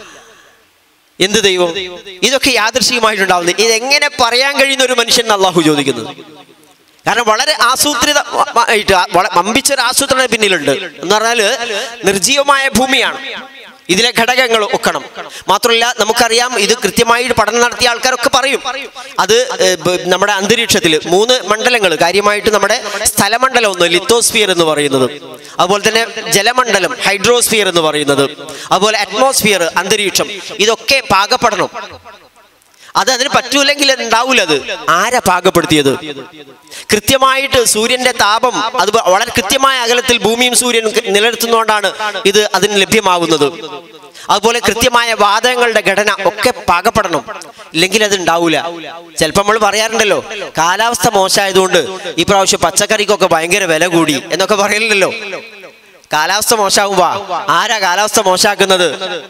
എന്ത് ദൈവം ഇതൊക്കെ യാദൃശികമായിട്ടുണ്ടാവുന്നത് ഇതെങ്ങനെ പറയാൻ കഴിയുന്ന ഒരു മനുഷ്യൻ എന്ന് അള്ളാഹു ചോദിക്കുന്നത് കാരണം വളരെ ആസൂത്രിതമായിട്ട് വള- വമ്പിച്ചൊരു ആസൂത്രണം പിന്നിലുണ്ട് എന്ന് പറഞ്ഞാല് നിർജീവമായ ഭൂമിയാണ് ഇതിലെ ഘടകങ്ങൾ ഒക്കണം മാത്രമല്ല നമുക്കറിയാം ഇത് കൃത്യമായി പഠനം നടത്തിയ ആൾക്കാരൊക്കെ പറയും അത് ഏർ, ബ- നമ്മുടെ അന്തരീക്ഷത്തിൽ മൂന്ന് മണ്ഡലങ്ങൾ കാര്യമായിട്ട് നമ്മുടെ സ്ഥലമണ്ഡലം ഒന്ന് ലിത്തോസ്ഫിയർ എന്ന് പറയുന്നത് അതുപോലെ തന്നെ ജലമണ്ഡലം ഹൈഡ്രോസ്ഫിയർ എന്ന് പറയുന്നത് അതുപോലെ അറ്റ്മോസ്ഫിയർ അന്തരീക്ഷം ഇതൊക്കെ പാകപ്പെടണം അത് അതിന് പറ്റൂലെങ്കിൽ ഉണ്ടാവൂല അത് ആരാ പാകപ്പെടുത്തിയത് കൃത്യമായിട്ട് സൂര്യന്റെ താപം അത് വളരെ കൃത്യമായ അകലത്തിൽ ഭൂമിയും സൂര്യൻ നിലനിർത്തുന്നതുകൊണ്ടാണ് ഇത് അതിന് ലഭ്യമാകുന്നത് അതുപോലെ കൃത്യമായ വാതകങ്ങളുടെ ഘടന ഒക്കെ പാകപ്പെടണം ഇല്ലെങ്കിൽ അത് ഉണ്ടാവൂല ചിലപ്പോൾ നമ്മൾ പറയാറുണ്ടല്ലോ കാലാവസ്ഥ മോശമായതുകൊണ്ട് ഈ പ്രാവശ്യം പച്ചക്കറിക്കൊക്കെ ഭയങ്കര വില കൂടി എന്നൊക്കെ പറയലില്ലല്ലോ കാലാവസ്ഥ മോശമാകുമ്പോ ആരാ കാലാവസ്ഥ മോശമാക്കുന്നത്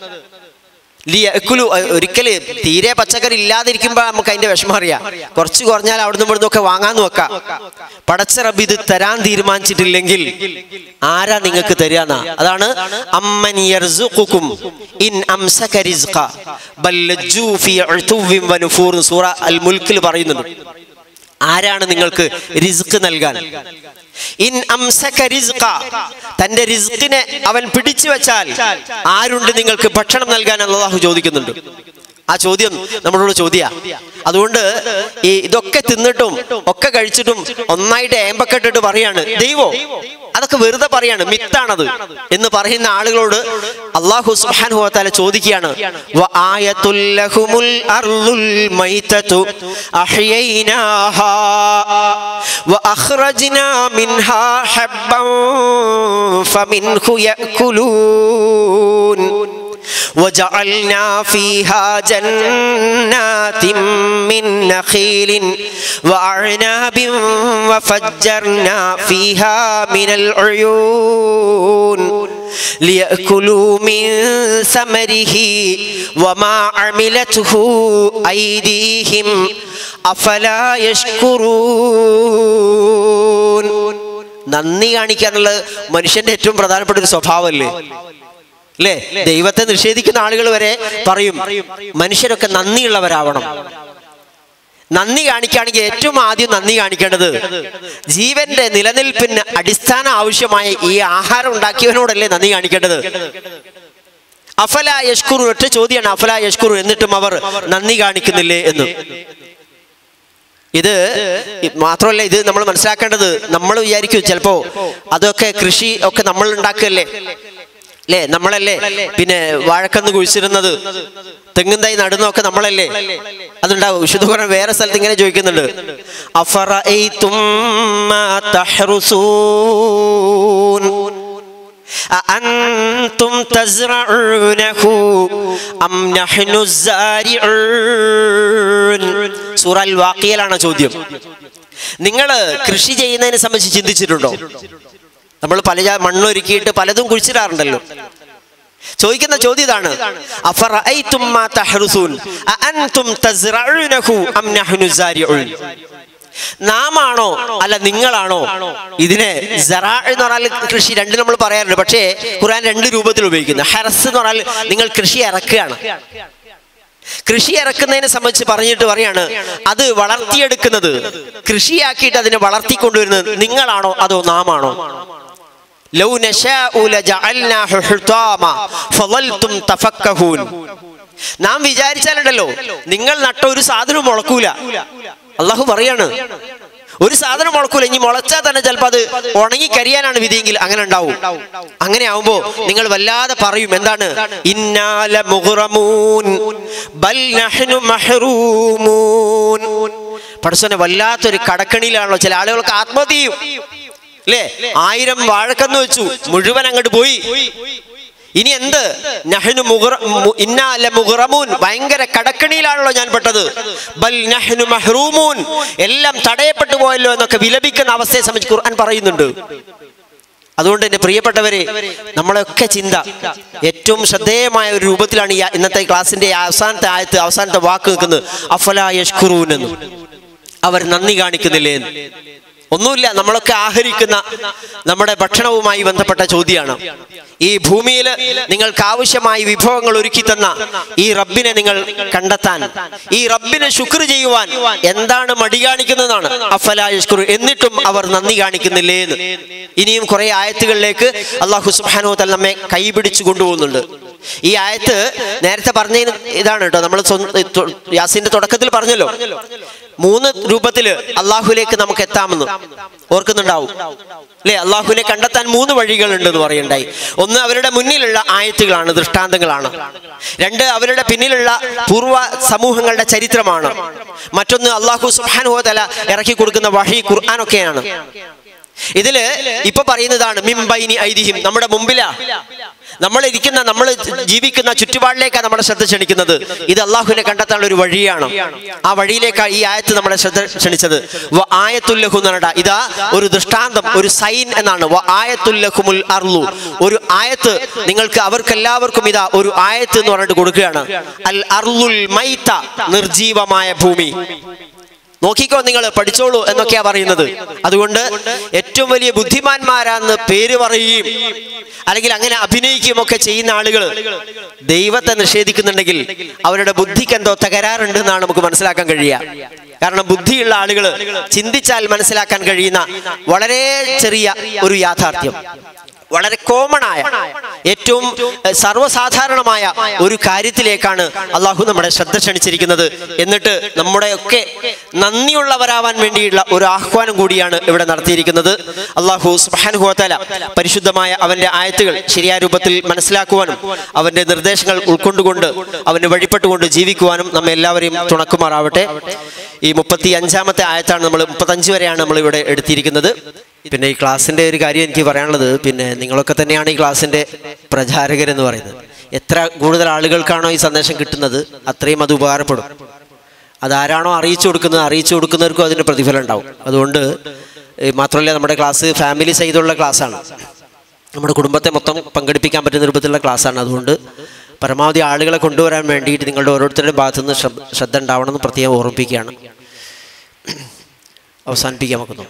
ലിയക്കുലു ഒരിക്കല് തീരെ പച്ചക്കറി ഇല്ലാതിരിക്കുമ്പോ നമുക്ക് അതിന്റെ വിഷമം അറിയാം കുറച്ച് കുറഞ്ഞാൽ അവിടുന്ന് ഇവിടുന്ന് ഒക്കെ വാങ്ങാന്ന് വെക്കാം പടച്ച റബ്ബ് ഇത് തരാൻ തീരുമാനിച്ചിട്ടില്ലെങ്കിൽ ആരാ നിങ്ങൾക്ക് തരാന്ന അതാണ് അമ്മൻ യർസുഖുക്കും ഇൻ അംസക റിസ്ഖ ബൽ ലജ്ജു ഫീ ഉതുവ്വിൻ വനുഫൂർ സൂറ അൽ മുൽക്കിൽ പറയുന്നുണ്ട് ആരാണ് നിങ്ങൾക്ക് റിസ്ക് നൽകാൻ ഇൻ അംസക റിസ്ഖ തന്റെ റിസ്കിനെ അവൻ പിടിച്ചു വെച്ചാൽ ആരുണ്ട് നിങ്ങൾക്ക് ഭക്ഷണം നൽകാൻ അള്ളാഹു ചോദിക്കുന്നുണ്ട് ആ ചോദ്യം നമ്മളോട് ചോദ്യ അതുകൊണ്ട് ഈ ഇതൊക്കെ തിന്നിട്ടും ഒക്കെ കഴിച്ചിട്ടും ഒന്നായിട്ട് ഏമ്പക്കെട്ടിട്ട് പറയാണ് ദൈവോ അതൊക്കെ വെറുതെ പറയാണ് മിത്താണത് എന്ന് പറയുന്ന ആളുകളോട് അള്ളാഹു സുബ്ഹാനഹു വ തആല ചോദിക്കുകയാണ് വ ആയത്തുൽ ലഹുമുൽ അർളുൽ മൈതതു അഹ്യൈനാഹാ വ അഖ്റജ്നാ മിൻഹാ ഹബ്ബൻ ഫമിൻഹു യഅകുലൂൻ وجعلنا فيها جنات من نخيل وأعناب وفجرنا فيها من العيون ليأكلوا من ثمره وما عملته أيديهم أفلا يشكرون നന്ദി കാണിക്കുക എന്നുള്ളത് മനുഷ്യന്റെ ഏറ്റവും പ്രധാനപ്പെട്ട ഒരു സ്വഭാവമല്ലേ അല്ലേ ദൈവത്തെ നിഷേധിക്കുന്ന ആളുകൾ വരെ പറയും മനുഷ്യരൊക്കെ നന്ദിയുള്ളവരാവണം നന്ദി കാണിക്കുകയാണെങ്കിൽ ഏറ്റവും ആദ്യം നന്ദി കാണിക്കേണ്ടത് ജീവന്റെ നിലനിൽപ്പിന് അടിസ്ഥാന ആവശ്യമായ ഈ ആഹാരം ഉണ്ടാക്കിയവനോടല്ലേ നന്ദി കാണിക്കേണ്ടത് അഫല യഷ്കുറു ഒറ്റ ചോദ്യമാണ് അഫല യഷ്കുറു എന്നിട്ടും അവർ നന്ദി കാണിക്കുന്നില്ലേ എന്ന് ഇത് മാത്രമല്ല ഇത് നമ്മൾ മനസ്സിലാക്കേണ്ടത് നമ്മൾ വിചാരിക്കും ചിലപ്പോ അതൊക്കെ കൃഷി ഒക്കെ നമ്മൾ ഉണ്ടാക്കുകയല്ലേ അല്ലേ നമ്മളല്ലേ പിന്നെ വാഴക്കന്ന് കുഴിച്ചിരുന്നത് തെങ്ങും തൈ നടുന്നൊക്കെ നമ്മളല്ലേ അതുണ്ടാവും വിശുദ്ധ ഖുർആൻ വേറെ സ്ഥലത്ത് ഇങ്ങനെ ചോദിക്കുന്നുണ്ട് അഫറഅയ്തും മാ തഹ്റുസൂൻ أأنتم تزرعونه أم نحن الزارعون സൂറ അൽ വാക്കിയയിലാണ് ചോദ്യം നിങ്ങൾ കൃഷി ചെയ്യുന്നതിനെ സംബന്ധിച്ച് ചിന്തിച്ചിട്ടുണ്ടോ നമ്മൾ പല ജാ- മണ്ണൊരുക്കിയിട്ട് പലതും കുഴിച്ചിടാറുണ്ടല്ലോ ചോദിക്കുന്ന ചോദ്യം ഇതാണ് അഫറഅയ്തും മാ തഹ്റുസൂൻ അഅൻതും തസ്റഊനഹു അം നഹ്നു സാരിഊൻ നാമാണോ അല്ല നിങ്ങളാണോ ഇതിനെ സറാ എന്ന് പറഞ്ഞാൽ കൃഷി രണ്ട് നമ്മൾ പറയാറുണ്ട് പക്ഷേ ഖുർആൻ രണ്ട് രൂപത്തിൽ ഉപയോഗിക്കുന്നു ഹെറസ് എന്ന് പറഞ്ഞാൽ നിങ്ങൾ കൃഷി ഇറക്കുകയാണ് കൃഷി ഇറക്കുന്നതിനെ സംബന്ധിച്ച് പറഞ്ഞിട്ട് പറയാണ് അത് വളർത്തിയെടുക്കുന്നത് കൃഷിയാക്കിയിട്ട് അതിനെ വളർത്തിക്കൊണ്ടുവരുന്നത് നിങ്ങളാണോ അതോ നാമാണോ ലൗ നശാഉ ലജഅൽനാഹു ഹുതാമ ഫളൽതും തഫക്കഹൂൻ നാം വിചാരിച്ചാലുണ്ടല്ലോ നിങ്ങൾ നട്ട ഒരു സാധനവും മുളക്കൂല അള്ളാഹു പറയാണ് ഒരു സാധനം മുളക്കൂല ഇനി മുളച്ചാൽ തന്നെ ചിലപ്പോൾ അത് ഉണങ്ങി കരിയാനാണ് വിധിയെങ്കിൽ അങ്ങനെ ഉണ്ടാവും അങ്ങനെ ആവുമ്പോ നിങ്ങൾ വല്ലാതെ പറയും എന്താണ് ഇന്നാല മുഹറമൂൻ ബൽ നഹ്നു മഹ്റൂമൂൻ പടച്ചോനെ വല്ലാത്തൊരു കടക്കണിയിലാണല്ലോ ചില ആളുകൾക്ക് ആത്മഹത്യ ചെയ്യും അല്ലേ ആയിരം വാഴക്കന്ന് വെച്ചു മുഴുവൻ അങ്ങോട്ട് പോയി ഇനി എന്ത് നഹ്നു മുഗ്റ- മു- ഇന്നാ ലമുഗ്റമൂൻ. ഭയങ്കര കടക്കണിയിലാണല്ലോ ഞാൻ പെട്ടത് ബൽ നഹ്നു മഹ്റൂമൂൻ എല്ലാം തടയപ്പെട്ടു പോയല്ലോ എന്നൊക്കെ വിലപിക്കുന്ന അവസ്ഥയെ സംബന്ധിച്ച് ഖുർആൻ പറയുന്നുണ്ട് അതുകൊണ്ട് എന്റെ പ്രിയപ്പെട്ടവരെ നമ്മളെയൊക്കെ ചിന്ത ഏറ്റവും ശ്രദ്ധേയമായ ഒരു രൂപത്തിലാണ് ഈ ഇന്നത്തെ ക്ലാസ്സിന്റെ ഈ അവസാനത്തെ ആയത്ത് അവസാനത്തെ വാക്ക് നിൽക്കുന്നത് അഫലാ യഷ്കുറൂൻ എന്ന് അവർ നന്ദി കാണിക്കുന്നില്ലേ എന്ന് ഒന്നുമില്ല നമ്മളൊക്കെ ആഹരിക്കുന്ന നമ്മുടെ ഭക്ഷണവുമായി ബന്ധപ്പെട്ട ചോദ്യമാണ് ഈ ഭൂമിയിൽ നിങ്ങൾക്ക് ആവശ്യമായ വിഭവങ്ങൾ ഒരുക്കി തന്ന ഈ റബ്ബിനെ നിങ്ങൾ കണ്ടെത്താൻ ഈ റബ്ബിനെ ശുക്ർ ചെയ്യുവാൻ എന്താണ് മടി കാണിക്കുന്നതാണ് അഫലാ യഷ്കുറു എന്നിട്ടും അവർ നന്ദി കാണിക്കുന്നില്ലേ എന്ന് ഇനിയും കുറെ ആയത്തുകളിലേക്ക് അള്ളാഹു സുബ്ഹാനഹു തആല നമ്മെ കൈപിടിച്ചു കൊണ്ടുപോകുന്നുണ്ട് ഈ ആയത്ത് നേരത്തെ പറഞ്ഞതിന് ഇതാണ് കേട്ടോ നമ്മൾ യാസിന്റെ തുടക്കത്തിൽ പറഞ്ഞല്ലോ മൂന്ന് രൂപത്തില് അള്ളാഹുലേക്ക് നമുക്ക് എത്താമെന്ന് ഓർക്കുന്നുണ്ടാവും അല്ലെ അള്ളാഹുവിനെ കണ്ടെത്താൻ മൂന്ന് വഴികളുണ്ട് എന്ന് പറയുണ്ടായി ഒന്ന് അവരുടെ മുന്നിലുള്ള ആയത്തുകളാണ് ദൃഷ്ടാന്തങ്ങളാണ് രണ്ട് അവരുടെ പിന്നിലുള്ള പൂർവ്വ സമൂഹങ്ങളുടെ ചരിത്രമാണ് മറ്റൊന്ന് അള്ളാഹു സുബാനുഹോതല ഇറക്കി കൊടുക്കുന്ന വഹി ഖുർആാനൊക്കെയാണ് ഇതില് ഇപ്പൊ പറയുന്നതാണ് മിംബൈനി ഐതിഹ്യം നമ്മുടെ മുമ്പിലാ നമ്മൾ ഇരിക്കുന്ന നമ്മൾ ജീവിക്കുന്ന ചുറ്റുപാടിലേക്കാണ് നമ്മുടെ ശ്രദ്ധ ക്ഷണിക്കുന്നത് ഇത് അള്ളാഹുവിനെ കണ്ടെത്താനുള്ള ഒരു വഴിയാണ് ആ വഴിയിലേക്കാണ് ഈ ആയത്ത് നമ്മളെ ശ്രദ്ധ ക്ഷണിച്ചത് വ ആയത്തുല്ലഹു എന്ന് പറഞ്ഞിട്ട് ഇതാ ഒരു ദൃഷ്ടാന്തം ഒരു സൈൻ എന്നാണ് വ ആയത്തുല്ലഹുമുൽ അർലു ഒരു ആയത്ത് നിങ്ങൾക്ക് അവർക്കെല്ലാവർക്കും ഇതാ ഒരു ആയത്ത് എന്ന് പറഞ്ഞിട്ട് കൊടുക്കുകയാണ് അൽ അർലുൽ മൈത്ത നിർജീവമായ ഭൂമി നോക്കിക്കോ നിങ്ങൾ പഠിച്ചോളൂ എന്നൊക്കെയാ പറയുന്നത് അതുകൊണ്ട് ഏറ്റവും വലിയ ബുദ്ധിമാന്മാരാന്ന് പേര് പറയുകയും അല്ലെങ്കിൽ അങ്ങനെ അഭിനയിക്കുകയും ഒക്കെ ചെയ്യുന്ന ആളുകൾ ദൈവത്തെ നിഷേധിക്കുന്നുണ്ടെങ്കിൽ അവരുടെ ബുദ്ധിക്ക് എന്തോ തകരാറുണ്ട് എന്നാണ് നമുക്ക് മനസ്സിലാക്കാൻ കഴിയുക കാരണം ബുദ്ധിയുള്ള ആളുകൾ ചിന്തിച്ചാൽ മനസ്സിലാക്കാൻ കഴിയുന്ന വളരെ ചെറിയ ഒരു യാഥാർത്ഥ്യം വളരെ കോമൺ ആയ ഏറ്റവും എഹ്, സർവ്വസാധാരണമായ ഒരു കാര്യത്തിലേക്കാണ് അള്ളാഹു നമ്മുടെ ശ്രദ്ധ ക്ഷണിച്ചിരിക്കുന്നത് എന്നിട്ട് നമ്മുടെയൊക്കെ നന്ദിയുള്ളവരാവാൻ വേണ്ടിയുള്ള ഒരു ആഹ്വാനം കൂടിയാണ് ഇവിടെ നടത്തിയിരിക്കുന്നത് അള്ളാഹു സുബാനുഹോത്തല പരിശുദ്ധമായ അവന്റെ ആയത്തുകൾ ശരിയായ രൂപത്തിൽ മനസ്സിലാക്കുവാനും അവന്റെ നിർദ്ദേശങ്ങൾ ഉൾക്കൊണ്ടുകൊണ്ട് അവന് വഴിപ്പെട്ടുകൊണ്ട് ജീവിക്കുവാനും നമ്മെ എല്ലാവരെയും തുണക്കുമാറാവട്ടെ ഈ മുപ്പത്തി അഞ്ചാമത്തെ ആയത്താണ് നമ്മൾ മുപ്പത്തഞ്ച് വരെയാണ് നമ്മൾ ഇവിടെ എടുത്തിരിക്കുന്നത് പിന്നെ ഈ ക്ലാസ്സിന്റെ ഒരു കാര്യം എനിക്ക് പറയാനുള്ളത് പിന്നെ നിങ്ങളൊക്കെ തന്നെയാണ് ഈ ക്ലാസ്സിന്റെ പ്രചാരകരെന്ന് പറയുന്നത് എത്ര കൂടുതൽ ആളുകൾക്കാണോ ഈ സന്ദേശം കിട്ടുന്നത് അത്രയും അത് ഉപകാരപ്പെടും അതാരാണോ അറിയിച്ചു കൊടുക്കുന്നത് അറിയിച്ചു കൊടുക്കുന്നവർക്കും അതിന് പ്രതിഫലം ഉണ്ടാവും അതുകൊണ്ട് ഈ മാത്രമല്ല നമ്മുടെ ക്ലാസ് ഫാമിലി സൈതുള്ള ക്ലാസ്സാണ് നമ്മുടെ കുടുംബത്തെ മൊത്തം പങ്കെടുപ്പിക്കാൻ പറ്റുന്ന രൂപത്തിലുള്ള ക്ലാസ്സാണ് അതുകൊണ്ട് പരമാവധി ആളുകളെ കൊണ്ടുവരാൻ വേണ്ടിയിട്ട് നിങ്ങളുടെ ഓരോരുത്തരുടെ ഭാഗത്തുനിന്ന് ശ്രദ്ധ ശ്രദ്ധ ഉണ്ടാവണമെന്ന് പ്രത്യേകം ഓർമ്മിപ്പിക്കുകയാണ് അവസാനിപ്പിക്കാൻ നോക്കുന്നു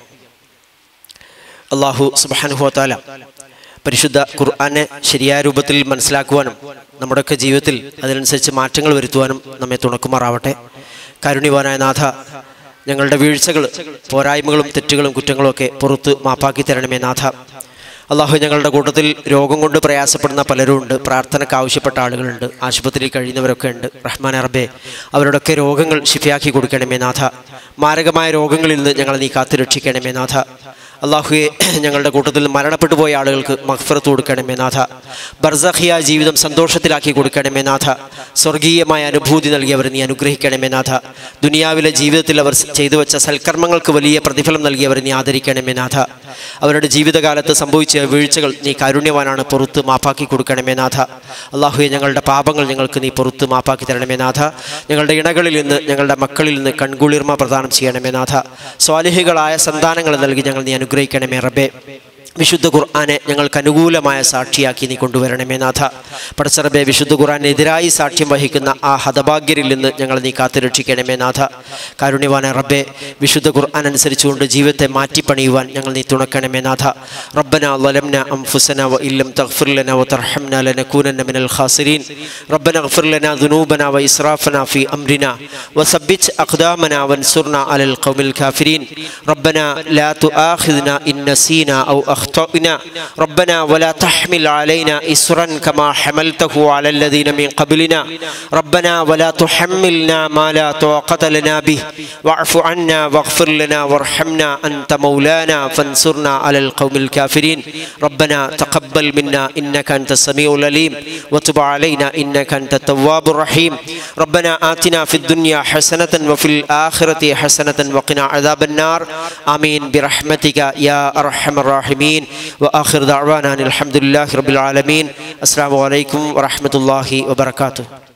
അള്ളാഹു സുബാനുഹോത്താല പരിശുദ്ധ ഖുർആനെ ശരിയായ രൂപത്തിൽ മനസ്സിലാക്കുവാനും നമ്മുടെയൊക്കെ ജീവിതത്തിൽ അതിനനുസരിച്ച് മാറ്റങ്ങൾ വരുത്തുവാനും നമ്മെ തുണക്കുമാറാവട്ടെ കാരുണ്യവാനായ നാഥ ഞങ്ങളുടെ വീഴ്ചകൾ പോരായ്മകളും തെറ്റുകളും കുറ്റങ്ങളും ഒക്കെ പുറത്ത് മാപ്പാക്കി തരണമേ നാഥ അള്ളാഹു ഞങ്ങളുടെ കൂട്ടത്തിൽ രോഗം കൊണ്ട് പ്രയാസപ്പെടുന്ന പലരും ഉണ്ട് പ്രാർത്ഥനയ്ക്ക് ആവശ്യപ്പെട്ട ആളുകളുണ്ട് ആശുപത്രിയിൽ കഴിയുന്നവരൊക്കെ ഉണ്ട് റഹ്മാൻ അറബെ അവരുടെയൊക്കെ രോഗങ്ങൾ ശിഫയാക്കി കൊടുക്കണമേ നാഥ മാരകമായ രോഗങ്ങളിൽ നിന്ന് ഞങ്ങളെ നീ കാത്തു രക്ഷിക്കണമേ നാഥ അള്ളാഹുയെ ഞങ്ങളുടെ കൂട്ടത്തിൽ മരണപ്പെട്ടു പോയ ആളുകൾക്ക് മഹ്ഫറത്ത് കൊടുക്കണമേ നാഥ ബർസഹിയ ജീവിതം സന്തോഷത്തിലാക്കി കൊടുക്കണമേ നാഥ സ്വർഗീയമായ അനുഭൂതി നൽകിയവർ നീ അനുഗ്രഹിക്കണമേ നാഥ ദുനിയാവിലെ ജീവിതത്തിൽ അവർ ചെയ്തു വെച്ച സൽക്കർമ്മങ്ങൾക്ക് വലിയ പ്രതിഫലം നൽകിയവർ നീ ആദരിക്കണമേ നാഥ അവരുടെ ജീവിതകാലത്ത് സംഭവിച്ച വീഴ്ചകൾ നീ കാരുണ്യവാനാണ് പുറത്ത് മാപ്പാക്കി കൊടുക്കണമേ നാഥ അള്ളാഹുയെ ഞങ്ങളുടെ പാപങ്ങൾ ഞങ്ങൾക്ക് നീ പുറത്ത് മാപ്പാക്കി തരണമേ നാഥ ഞങ്ങളുടെ ഇണകളിൽ നിന്ന് ഞങ്ങളുടെ മക്കളിൽ നിന്ന് കൺകുളിർമ പ്രദാനം ചെയ്യണമേ നാഥ സ്വാലിഹികളായ സന്താനങ്ങൾ നൽകി ഞങ്ങൾ നീ അനുഗ്രഹിക്കണമേ റബ്ബേ വിശുദ്ധ ഖുർആനെ ഞങ്ങൾക്ക് അനുകൂലമായ സാക്ഷിയാക്കി നീ കൊണ്ടുവരണമേ നാഥ പടച്ചറബെ വിശുദ്ധ ഖുർആനെതിരായി സാക്ഷ്യം വഹിക്കുന്ന ആ ഹതഭാഗ്യരിൽ നിന്ന് ഞങ്ങൾ നീ കാത്തുരക്ഷിക്കണമേ നാഥ കാരുണ്യവാന റബ്ബെ വിശുദ്ധ ഖുർആൻ അനുസരിച്ചുകൊണ്ട് ജീവിതത്തെ മാറ്റിപ്പണിയുവാൻ ഞങ്ങൾ നീ തുണക്കണമേ നാഥ റബ്ബന ലലംന അംഫുസന വ ഇല്ലം തഗ്ഫിർ ലന വ തർഹംന ലനകൂനന്ന മിനൽ ഖാസിരീൻ റബ്ബന اغفر لنا ذنوبنا وإسرافنا في أمرنا وثبت أقدامنا وانصرنا على القوم الكافرين ربنا لا تؤاخذنا إن نسينا أو أخطأنا ربنا ولا تحمل علينا إسرا كما حملته على الذين من قبلنا ربنا ولا تحملنا ما لا طاقة لنا به واعف عنا واغفر لنا وارحمنا أنت مولانا فانصرنا على القوم الكافرين ربنا تقبل منا إنك أنت السميع العليم وتب علينا إنك أنت التواب الرحيم ربنا آتنا في الدنيا حسنة وفي الآخرة حسنة وقنا عذاب النار آمين برحمتك يا أرحم الراحمين وآخر دعوانا أن الحمد لله رب العالمين السلام عليكم ورحمة الله وبركاته